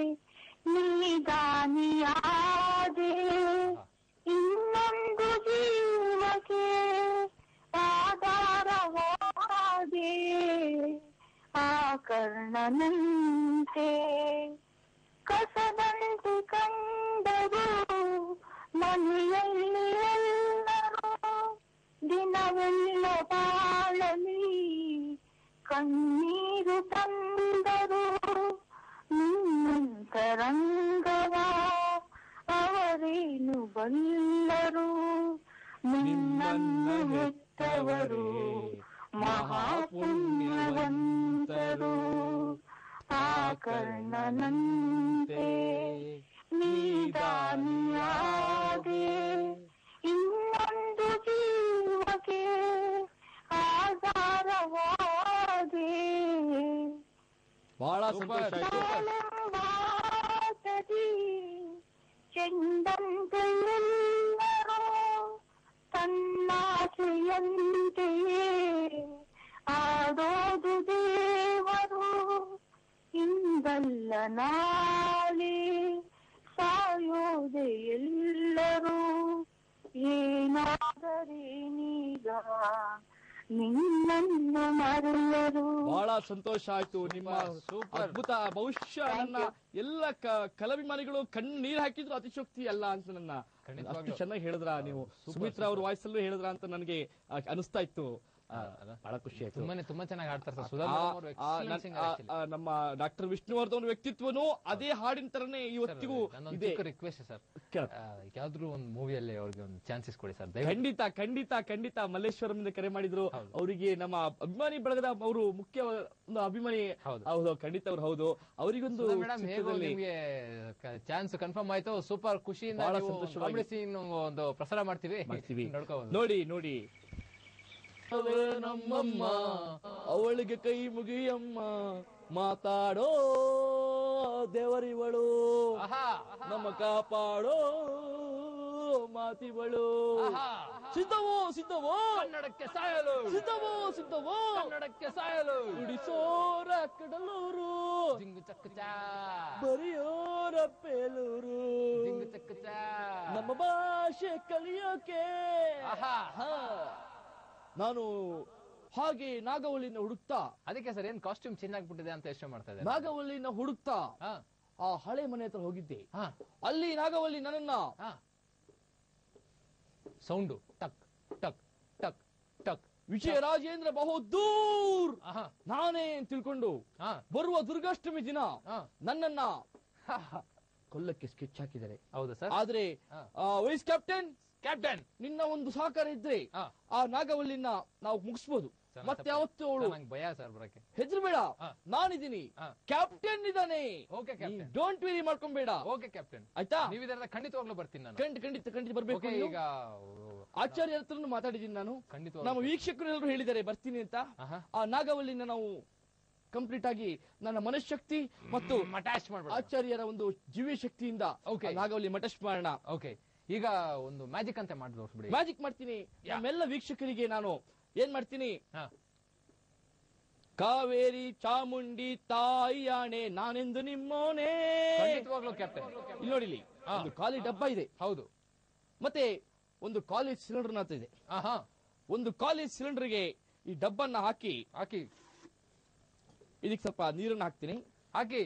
ನೀದಾನಿಯಾದೆ ಇನ್ನೊಂದು ಜೀವಕ್ಕೆ ಆಧಾರವಾದೆ ಆ ಕರ್ಣನಂತೆ ಕಸದಂತೆ ಕಂಡರು ಮನೆಯಲ್ಲಿ ಎಲ್ಲರೂ ದಿನವೆಲ್ಲ ಬಾಳಲಿ ಕಣ್ಣೀರು ತಂದರು ನಿನ್ನಂತರಂಗವ ಅವರೇನು ಬಲ್ಲರು ನಿನ್ನನ್ನು ಹೆತ್ತವರು ಮಹಾಪುಣ್ಯವಂತರು ಆ ಕರ್ಣನಂತೆ ನೀದಾನಿಯಾದೆ ಇನ್ನೊಂದು ಜೀವಕ್ಕೆ ಆಧಾರವಾದೆ
ಬಹಳ ಸಂತೋಷ ಆಯ್ತು
ಬಾಳಂಬಾಟದಿ ಚೆಂದಂತೆ ಎಲ್ಲರೂ ತನ್ನಾಸೆಯಂತೆಯೇ ಆಡೋದು ದೇವರು ಇಂದಲ್ಲ ನಾಳೆ ಸಾಯೋದೆ ಎಲ್ಲರೂ ಏನಾದರೇನೀಗ ನಿನ್ನನ್ನು ಮರೆಯರು
ಬಹಳ ಸಂತೋಷ ಆಯ್ತು ನಿಮ್ಮ
Super.
ಅದ್ಭುತ ಬಹುಶಃ ನನ್ನ ಎಲ್ಲ ಕ- ಕಲಾಭಿಮಾನಿಗಳು ಕಣ್ಣು ನೀರ್ ಹಾಕಿದ್ರು ಅತಿಶಕ್ತಿ ಅಲ್ಲ ಅಂತ ನನ್ನ
ಖಂಡಿತವಾಗ್ಲೂ.
ಅಷ್ಟು ಚೆನ್ನಾಗಿ ಹೇಳಿದ್ರ ನೀವು ಸುಮಿತ್ರಾ ಅವ್ರ ವಾಯ್ಸ್ ಅಲ್ಲೂ ಹೇಳಿದ್ರ ಅಂತ ನನಗೆ ಆ, ಅನಿಸ್ತಾ ಇತ್ತು ಆ, ಬಹಳ ಖುಷಿ ಆಯ್ತು
ತುಂಬಾನೇ ತುಂಬಾ ಚೆನ್ನಾಗಿ ಹಾಡ್ತಾರೆ ಸರ್ ಸುಧಾ
ಆ-
ಮೇಡಮ್ ಅವರು
ಆ, ನನ್- ಆ, ಆ, ನಮ್ಮ ಡಾಕ್ಟರ್ ವಿಷ್ಣುವರ್ಧನ್ ವ್ಯಕ್ತಿತ್ವನು ಅದೇ ಹಾಡಿನ ತರನೇ ಇವತ್ತಿಗೂ
ನನ್ನೊಂದು
ಇದೆ
ಚಿಕ್ಕ ರಿಕ್ವೆಸ್ಟ್ ಸರ್
ಕೇಳ.
ಯಾವ್ದಾದ್ರು ಒಂದು ಮೂವಿಯಲ್ಲಿ ಅವ್ರಿಗೆ ಒಂದು ಚಾನ್ಸಸ್ ಕೊಡಿ ಸರ್ ದಯವಿಟ್ಟು
ಖಂಡಿತ ಖಂಡಿತ ಖಂಡಿತ ಮಲ್ಲೇಶ್ವರಮಿಂದ ಕರೆ ಮಾಡಿದ್ರು ಅವರಿಗೆ ನಮ್ಮ ಅಭಿಮಾನಿ ಬಳಗದ ಅವರು ಮುಖ್ಯ ಒಂದು ಅಭಿಮಾನಿ
ಹೌದು.
ಹೌದು ಖಂಡಿತ ಅವ್ರು ಹೌದು ಅವರಿಗೊಂದು
ಮೇಡಮ್ ಹೇಗೋ
ಚಿತ್ರದಲ್ಲಿ
ನಿಮ್ಗೆ ಚಾನ್ಸ್ ಕನ್ಫರ್ಮ್ ಆಯ್ತು ಸೂಪರ್ ಖುಷಿಯಿಂದ
ಬಹಳ
ನೀವು
ಸಂತೋಷವಾಗಿ.
comedy scene ಒಂದು ಪ್ರಸಾರ ಮಾಡ್ತೀವಿ
ಮಾಡ್ತೀವಿ
ನೋಡ್ಕೋಬಹುದು
ನೋಡಿ ನೋಡಿ ಅವೇ ನಮ್ಮಮ್ಮ ಅವಳಿಗೆ ಕೈ ಮುಗಿಯಮ್ಮ ಮಾತಾಡೋ ದೇವರಿವಳು
ಆಹಾ
ನಮ್ಮ ಕಾಪಾಡೋ ಮಾತಿವಳು
ಆಹಾ.
ಸಿದ್ಧವೋ ಸಿದ್ಧವೋ
ಕನ್ನಡಕ್ಕೆ ಸಾಯಲು
ಸಿದ್ಧವೋ ಸಿದ್ಧವೋ
ಕನ್ನಡಕ್ಕೆ ಸಾಯಲು
ನುಡಿಸೋರ ಕಡಲೂರು
ಜಿಂಗು ಚಕ್ಕ ಚಾ
ಬರೆಯೋರ ಪೇಲೂರು
ಜಿಂಗು ಚಕ್ಕ ಚಾ
ನಮ್ಮ ಭಾಷೆ ಕಲಿಯೋಕೆ
ಆಹಾ
ಹಾ. ನಾನು ಹಾಗೆ ನಾಗವಲ್ಲಿನ ಹುಡುಕ್ತಾ
ಅದಕ್ಕೆ ಸರ್ ಏನ್ ಕಾಸ್ಟ್ಯೂಮ್ ಚೇಂಜ್ ಆಗ್ಬಿಟ್ಟಿದೆ ಅಂತ ಯೋಚನೆ ಮಾಡ್ತಾ ಇದ್ದಾರೆ
ನಾಗವಲ್ಲಿನ ಹುಡುಕ್ತಾ
ಹಾ
ಆ ಹಳೆ ಮನೆ ಹತ್ರ ಹೋಗಿದ್ದೆ
ಹಾ
ಅಲ್ಲಿ ನಾಗವಲ್ಲಿ ನನ್ನನ್ನ
ಹಾ ಸೌಂಡು ಟಕ್ ಟಕ್ ಟಕ್ ಟಕ್
ವಿಜಯ ರಾಜೇಂದ್ರ ಬಹುದೂರ್
ಆಹಾ
ನಾನೇ ಅಂತ ತಿಳ್ಕೊಂಡು
ಹಾ
ಬರುವ ದುರ್ಗಾಷ್ಟಮಿ ದಿನ
ಹಾ
ನನ್ನನ್ನ ಕೊಲ್ಲಕ್ಕೆ ಸ್ಕೆಚ್ ಹಾಕಿದ್ದಾರೆ
ಹೌದಾ ಸರ್
ಆದ್ರೆ
ಹಾ.
ಆ, ವೈಸ್ ಕ್ಯಾಪ್ಟನ್
ಕ್ಯಾಪ್ಟನ್
ನಿನ್ನ ಒಂದು ಸಹಕಾರ ಇದ್ರೆ
ಹಾ
ಆ ನಾಗವಲ್ಲಿನ ನಾವು ಮುಗಿಸ್ಬೋದು
ಸರ್,
ಮತ್ತೆ ಯಾವತ್ತು ಅವಳು
ನಂಗೆ ಭಯ ಸರ್ ಬರಕ್ಕೆ
ಹೆದರ್ಬೇಡ
ಹಾ.
ನಾನಿದ್ದೀನಿ
ಹಾ.
ಕ್ಯಾಪ್ಟನ್ ಇದ್ದಾನೆ
ಓಕೆ ಕ್ಯಾಪ್ಟನ್
ಡೋಂಟ್ ವೆರಿ ಮಾಡ್ಕೊಂಬೇಡ
ಓಕೆ ಕ್ಯಾಪ್ಟನ್
ಆಯ್ತಾ
ನೀವು ಇದರ ಖಂಡಿತವಾಗ್ಲೂ ಬರ್ತೀನಿ ನಾನು
ಖಂಡಿತ ಖಂಡಿತ ಖಂಡಿತ ಬರ್ಬೇಕು
ಓಕೆ
ನೀನು.
ಈಗ
ಆಚಾರ್ಯ ಹತ್ರನು ಮಾತಾಡಿದ್ದೀನಿ ನಾನು
ಖಂಡಿತವಾಗ್ಲೂ
ನಮ್ಮ ವೀಕ್ಷಕರೆಲ್ಲರೂ ಹೇಳಿದ್ದಾರೆ ಬರ್ತೀನಿ ಅಂತ
ಆಹಾ
ಆ ನಾಗವಲ್ಲಿನ ನಾವು ಕಂಪ್ಲೀಟ್ ಆಗಿ ನನ್ನ ಮನಃಶಕ್ತಿ ಮತ್ತು
ಅಟ್ಯಾಚ್ ಮಾಡ್ಬೇಡ
ಆಚಾರ್ಯರ ಒಂದು ಜೀವ ಶಕ್ತಿಯಿಂದ
Okay.
ಆ ನಾಗವಲ್ಲಿ ಮಟಶ್ ಮಾಡೋಣ
ಓಕೆ ಈಗ ಒಂದು ಮ್ಯಾಜಿಕ್ ಅಂತ ಮಾಡಿ ತೋರಿಸ್ಬಿಡಿ
ಮ್ಯಾಜಿಕ್ ಮಾಡ್ತೀನಿ ನಮ್ಮೆಲ್ಲ ವೀಕ್ಷಕರಿಗೆ ನಾನು ಏನ್ ಮಾಡ್ತೀನಿ
ಹಾ
ಕಾವೇರಿ ಚಾಮುಂಡಿ ತಾಯಿಯಾಣೆ ನಾನೆಂದು ನಿಮ್ಮೋನೇ
ಖಂಡಿತವಾಗ್ಲೂ ಕ್ಯಾಪ್ಟನ್
ಇಲ್ಲಿ ನೋಡಿ ಇಲ್ಲಿ
ಹಾ.
ಒಂದು ಖಾಲಿ ಡಬ್ಬ ಇದೆ
ಹೌದು
ಮತ್ತೆ ಒಂದು ಕಾಲೇಜ್ ಸಿಲಿಂಡರ್ ಅಂತ ಇದೆ
ಆಹಾ
ಒಂದು ಕಾಲೇಜ್ ಸಿಲಿಂಡರ್ಗೆ ಈ ಡಬ್ಬನ್ನ ಹಾಕಿ
ಹಾಕಿ
ಇದಕ್ಕೆ ಸ್ವಲ್ಪ ನೀರನ್ನ ಹಾಕ್ತೀನಿ
ಹಾಕಿ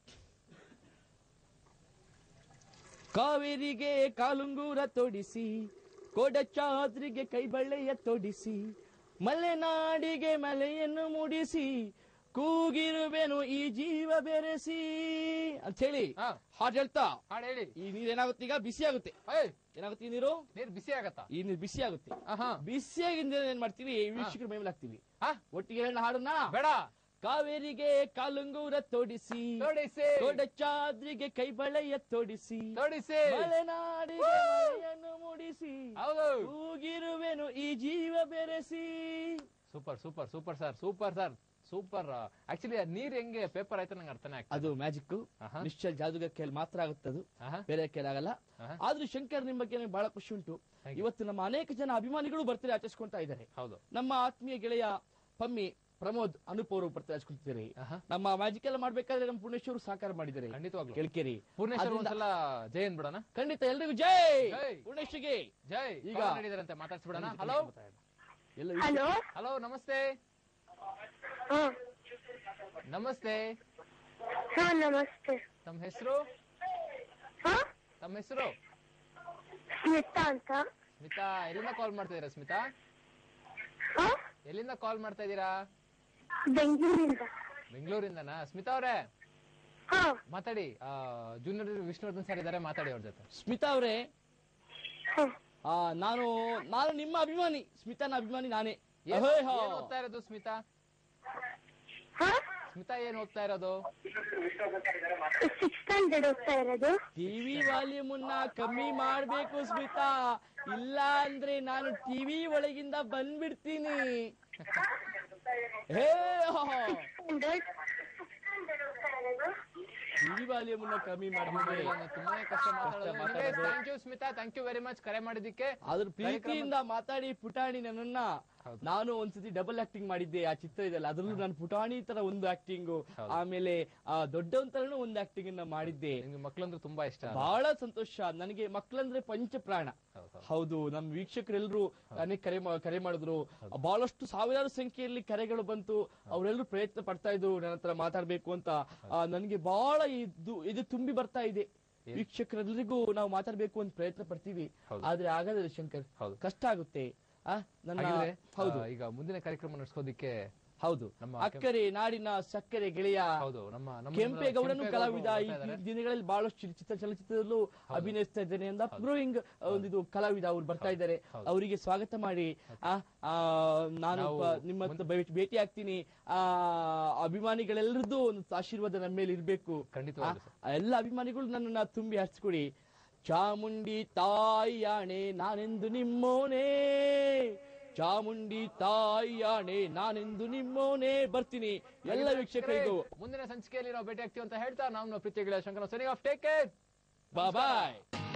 ಕಾವೇರಿಗೆ ಕಾಲುಂಗೂರ ತೋಡಿಸಿ ಕೋಡಚಾದ್ರಿಗೆ ಕೈಬಳ್ಳೆಯ ತೋಡಿಸಿ ಮಲೆನಾಡಿಗೆ ಮಲೆಯನ್ನು ಮೂಡಿಸಿ ಕೂಗಿರುವೆನು ಈ ಜೀವ ಬೆರೆಸಿ ಅಂತ ಹೇಳಿ
ಹಾ
ಹಾಡು ಹೇಳ್ತಾ
ಹಾಡು ಹೇಳಿ
ಈ ನೀರ್ ಏನಾಗುತ್ತೆ ಈಗ ಬಿಸಿ ಆಗುತ್ತೆ
ಏಯ್
ಏನಾಗುತ್ತೆ ಈ ನೀರು
ನೀರ್ ಬಿಸಿ ಆಗತ್ತಾ
ಈ ನೀರು ಬಿಸಿ ಆಗುತ್ತೆ
ಆಹಾ
ಬಿಸಿಯಾಗಿಂದ ಏನ್ ಮಾಡ್ತೀವಿ ವೀಕ್ಷಕರ ಮೇಲೆ ಹಾಕ್ತೀವಿ
ಹಾ
ಒಟ್ಟಿಗೆ ಹೇಳ ಹಾಡನ್ನ
ಬೇಡ
ಕಾವೇರಿಗೆ ಕಾಲುಂಗೂರ ತೋಡಿಸಿ
ತೋಡಿಸಿ
ಕೋಡಚಾದ್ರಿಗೆ ಕೈಬಳೆಯ ತೋಡಿಸಿ
ತೋಡಿಸಿ
ಮಲೆನಾಡಿಗೆ ಮಳೆಯನ್ನು ಮೂಡಿಸಿ
ಹೌದು
ಕೂಗಿರುವೆನು ಈ ಜೀವ ಬೆರೆಸಿ
super super super sir super sir super actually ನೀರ್ ಹೆಂಗೆ ಪೇಪರ್ ಆಯ್ತು ನಂಗೆ ಅರ್ಥನೇ ಆಗ್ತದೆ
ಅದು ಮ್ಯಾಜಿಕ್
ಆಹಾ.
ನಿಶ್ಚಲ್ ಜಾದುಗ ಕೇಳಿ ಮಾತ್ರ ಆಗುತ್ತೆ ಅದು
ಆಹಾ
ಬೇರೆ ಕೇಳಾಗಲ್ಲ
ಆಹಾ.
ಆದ್ರೂ ಶಂಕರ್ ನಿಮ್ ಬಗ್ಗೆ ನನಗೆ ಬಹಳ ಖುಷಿ ಉಂಟು
Thank you.
ಇವತ್ತು ನಮ್ಮ ಅನೇಕ ಜನ ಅಭಿಮಾನಿಗಳು ಬರ್ತಾರೆ ಆಚರಿಸ್ಕೊಂತಾ ಇದ್ದಾರೆ
ಹೌದು
ನಮ್ಮ ಆತ್ಮೀಯ ಗೆಳೆಯ ಪಮ್ಮಿ ಪ್ರಮೋದ್ ಅನೂಪ್ ಅವರು ಬರ್ತಾರೆ ಆಚರಿಸ್ಕೊಳ್ತಿದ್ದಾರೆ
ಆಹಾ
ನಮ್ಮ ಮ್ಯಾಜಿಕ್ ಎಲ್ಲ ಮಾಡ್ಬೇಕಾದ್ರೆ ನಮ್ಮ ಪುಣೇಶ್ವರು ಸಹಕಾರ ಮಾಡಿದ್ದಾರೆ
ಖಂಡಿತವಾಗ್ಲು
ಕೇಳ್ಕೇರಿ
ಪೂರ್ಣೇಶ್ವರ್
ಅದ್ರಿಂದ-
ಒಂದ್ಸಲ ಜೈ ಅನ್ಬಿಡೋಣ
ಖಂಡಿತ ಎಲ್ರಿಗೂ ಜೈ
ಜೈ.
ಪುಣೇಶ್ಗೆ
ಜೈ
ಈಗ-
ಈಗ ನಡೀದಾರಂತೆ ಮಾತಾಡ್ಸ್ಬಿಡೋಣ ಹಲೋ
ಎಲ್ಲ
ಹಲೋ
ಹಲೋ ನಮಸ್ತೆ
ಹಾ
ನಮಸ್ತೆ
ಹಾ ನಮಸ್ತೆ
ತಮ್ಮ ಹೆಸರು
ಹಾ
ತಮ್ಮ ಹೆಸರು
ಸ್ಮಿತಾ ಅಂತ
ಸ್ಮಿತಾ ಎಲ್ಲಿಂದ ಕಾಲ್ ಮಾಡ್ತಾ ಇದೀರಾ ಸ್ಮಿತಾ
ಹಾ
ಎಲ್ಲಿಂದ ಕಾಲ್ ಮಾಡ್ತಾ ಇದ್ದೀರಾ
ಬೆಂಗಳೂರಿಂದ
ಬೆಂಗಳೂರಿಂದನಾ ಸ್ಮಿತಾ ಅವರೇ
ಹಾ
ಮಾತಾಡಿ ಜೂನಿಯರ್ ವಿಷ್ಣುವರ್ಧನ್ ಸರ್ ಇದಾರೆ ಮಾತಾಡಿ ಅವ್ರ ಜೊತೆ
ಸ್ಮಿತಾ ಅವರೇ
ಹಾ
ಆ, ನಾನು ನಾನು ನಿಮ್ಮ ಅಭಿಮಾನಿ ಸ್ಮಿತಾನ ಅಭಿಮಾನಿ ನಾನೇ
ಏನ್
ಅಹೋಯ್ ಹೋ.
ಏನ್ ಓದ್ತಾ ಇರೋದು ಸ್ಮಿತಾ
ಹಾ
ಸ್ಮಿತಾ ಏನ್ ಓದ್ತಾ ಇರೋದು
ಸಿಕ್ಸ್ ಸ್ಟ್ಯಾಂಡರ್ಡ್ ಓದ್ತಾ ಇರೋದು
ಟಿವಿ ವಾಲ್ಯೂಮ್ ಕಮ್ಮಿ ಮಾಡ್ಬೇಕು ಸ್ಮಿತಾ ಇಲ್ಲ ಅಂದ್ರೆ ನಾನು ಟಿವಿ ಒಳಗಿಂದ ಬಂದ್ಬಿಡ್ತೀನಿ ಹೇ
ಸ್ಟ್ಯಾಂಡರ್ಡ್
ಟಿವಿ ವಾಲ್ಯೂಮ್ ಕಮ್ಮಿ ಮಾಡ್ಬಿಡಿ
ತುಂಬಾನೇ ಕಷ್ಟ ಮಾತಾಡೋದು
ಮಾತಾಡೋದು.
Thank you Smita thank you very much ಕರೆ ಮಾಡಿದ್ದಕ್ಕೆ
ಅದ್ರ ಪ್ರೀತಿಯಿಂದ ಮಾತಾಡಿ ಪುಟಾಣಿ ನನ್ನನ್ನ
ಹೌದು.
ನಾನು ಒಂದ್ಸತಿ ಡಬಲ್ ಆಕ್ಟಿಂಗ್ ಮಾಡಿದ್ದೆ ಆ ಚಿತ್ರ ಇದೆಲ್ಲ ಅದ್ರಲ್ಲೂ ನಾನು ಪುಟಾಣಿ ತರ ಒಂದು ಆಕ್ಟಿಂಗ್
ಹೌದು.
ಆಮೇಲೆ ಆ ದೊಡ್ಡವನ್ ತರನು ಒಂದು ಆಕ್ಟಿಂಗ್ ಅನ್ನ ಮಾಡಿದ್ದೆ
ನಿಮ್ಗೆ ಮಕ್ಳಂದ್ರೆ ತುಂಬಾ ಇಷ್ಟ
ಬಹಳ ಸಂತೋಷ ನನಗೆ ಮಕ್ಕಳಂದ್ರೆ ಪಂಚ ಪ್ರಾಣ
ಹೌದು, ಹೌದು.
ಹೌದು ನಮ್ಮ ವೀಕ್ಷಕರೆಲ್ಲರೂ ಅನೇಕ ಕರೆ ಮಾ- ಕರೆ ಮಾಡಿದ್ರು ಬಹಳಷ್ಟು ಸಾವಿರಾರು ಸಂಖ್ಯೆಯಲ್ಲಿ ಕರೆಗಳು ಬಂತು ಅವರೆಲ್ಲರೂ ಪ್ರಯತ್ನ ಪಡ್ತಾ ಇದ್ರು ನನ್ನ ಹತ್ರ ಮಾತಾಡ್ಬೇಕು ಅಂತ ಆ, ನನಗೆ ಬಹಳ ಇದು ಇದು ತುಂಬಿ ಬರ್ತಾ ಇದೆ ವೀಕ್ಷಕರೆಲ್ಲರಿಗೂ ನಾವು ಮಾತಾಡ್ಬೇಕು ಅಂತ ಪ್ರಯತ್ನ ಪಡ್ತೀವಿ
ಹೌದು.
ಆದ್ರೆ ಆಗದಿಲ್ಲ ಶಂಕರ್
ಹೌದು.
ಕಷ್ಟ ಆಗುತ್ತೆ ಆ ನನ್ನ
ಹಾಗಿದ್ರೆ
ಹೌದು
ಆ, ಈಗ ಮುಂದಿನ ಕಾರ್ಯಕ್ರಮ ನಡೆಸೋದಿಕ್ಕೆ
ಹೌದು
ನಮ್ಮ
ಅಕ್ಕರೆ ನಾಡಿನ ಸಕ್ಕರೆ ಗೆಳೆಯ
ಹೌದು ನಮ್ಮ ನಮ್ಮ
ಕೆಂಪೇಗೌಡನು
ಕೆಂಪೇಗೌಡರು
ಕಲಾವಿದ ಈ
ಬರ್ತಾ ಇದ್ದಾರೆ.
ಈ ದಿನಗಳಲ್ಲಿ ಬಹಳಷ್ಟು ಚಿತ್ರ- ಚಿತ್ರ ಚಲನಚಿತ್ರದಲ್ಲೂ ಅಭಿನಯಿಸ್ತಾ ಇದ್ದೇನೆ ಅಂತ ಗ್ರೋಯಿಂಗ್ ಒಂದು ಇದು ಕಲಾವಿದ ಅವ್ರು ಬರ್ತಾ ಇದ್ದಾರೆ
ಹೌದು.
ಅವರಿಗೆ ಸ್ವಾಗತ ಮಾಡಿ ಆ, ಆ, ನಾನು
ನಾವು
ಪ- ನಿಮ್ಮ ಹತ್ರ ಭೇ- ಭೇಟಿ ಆಗ್ತೀನಿ ಆ ಅಭಿಮಾನಿಗಳೆಲ್ಲರದ್ದು ಒಂದು ಆಶೀರ್ವಾದ ನಮ್ಮ ಮೇಲೆ ಇರ್ಬೇಕು
ಖಂಡಿತವಾಗ್ಲೂ
ಆ, ಆ ಎಲ್ಲ ಅಭಿಮಾನಿಗಳು ನನ್ನನ್ನ ತುಂಬಿ ಹಚ್ಕೊಡಿ ಚಾಮುಂಡಿ ತಾಯಿಯಾಣೆ ನಾನೆಂದು ನಿಮ್ಮೋನೇ ಚಾಮುಂಡಿ ತಾಯಿಯಾಣೆ ನಾನೆಂದು ನಿಮ್ಮೋನೆ ಬರ್ತೀನಿ ಎಲ್ಲ ವೀಕ್ಷಕರಿಗೂ
ಮುಂದಿನ ಸಂಚಿಕೆಯಲ್ಲಿ ನಾವು ಭೇಟಿ ಆಗ್ತೀವಿ ಅಂತ ಹೇಳ್ತಾ ನಾವು ಪ್ರೀತಿಗಳ ಶಂಕರ ಸರಿ ಆಫ್ ಟೇಕ್ ಕೇರ್
ಬಾಯ್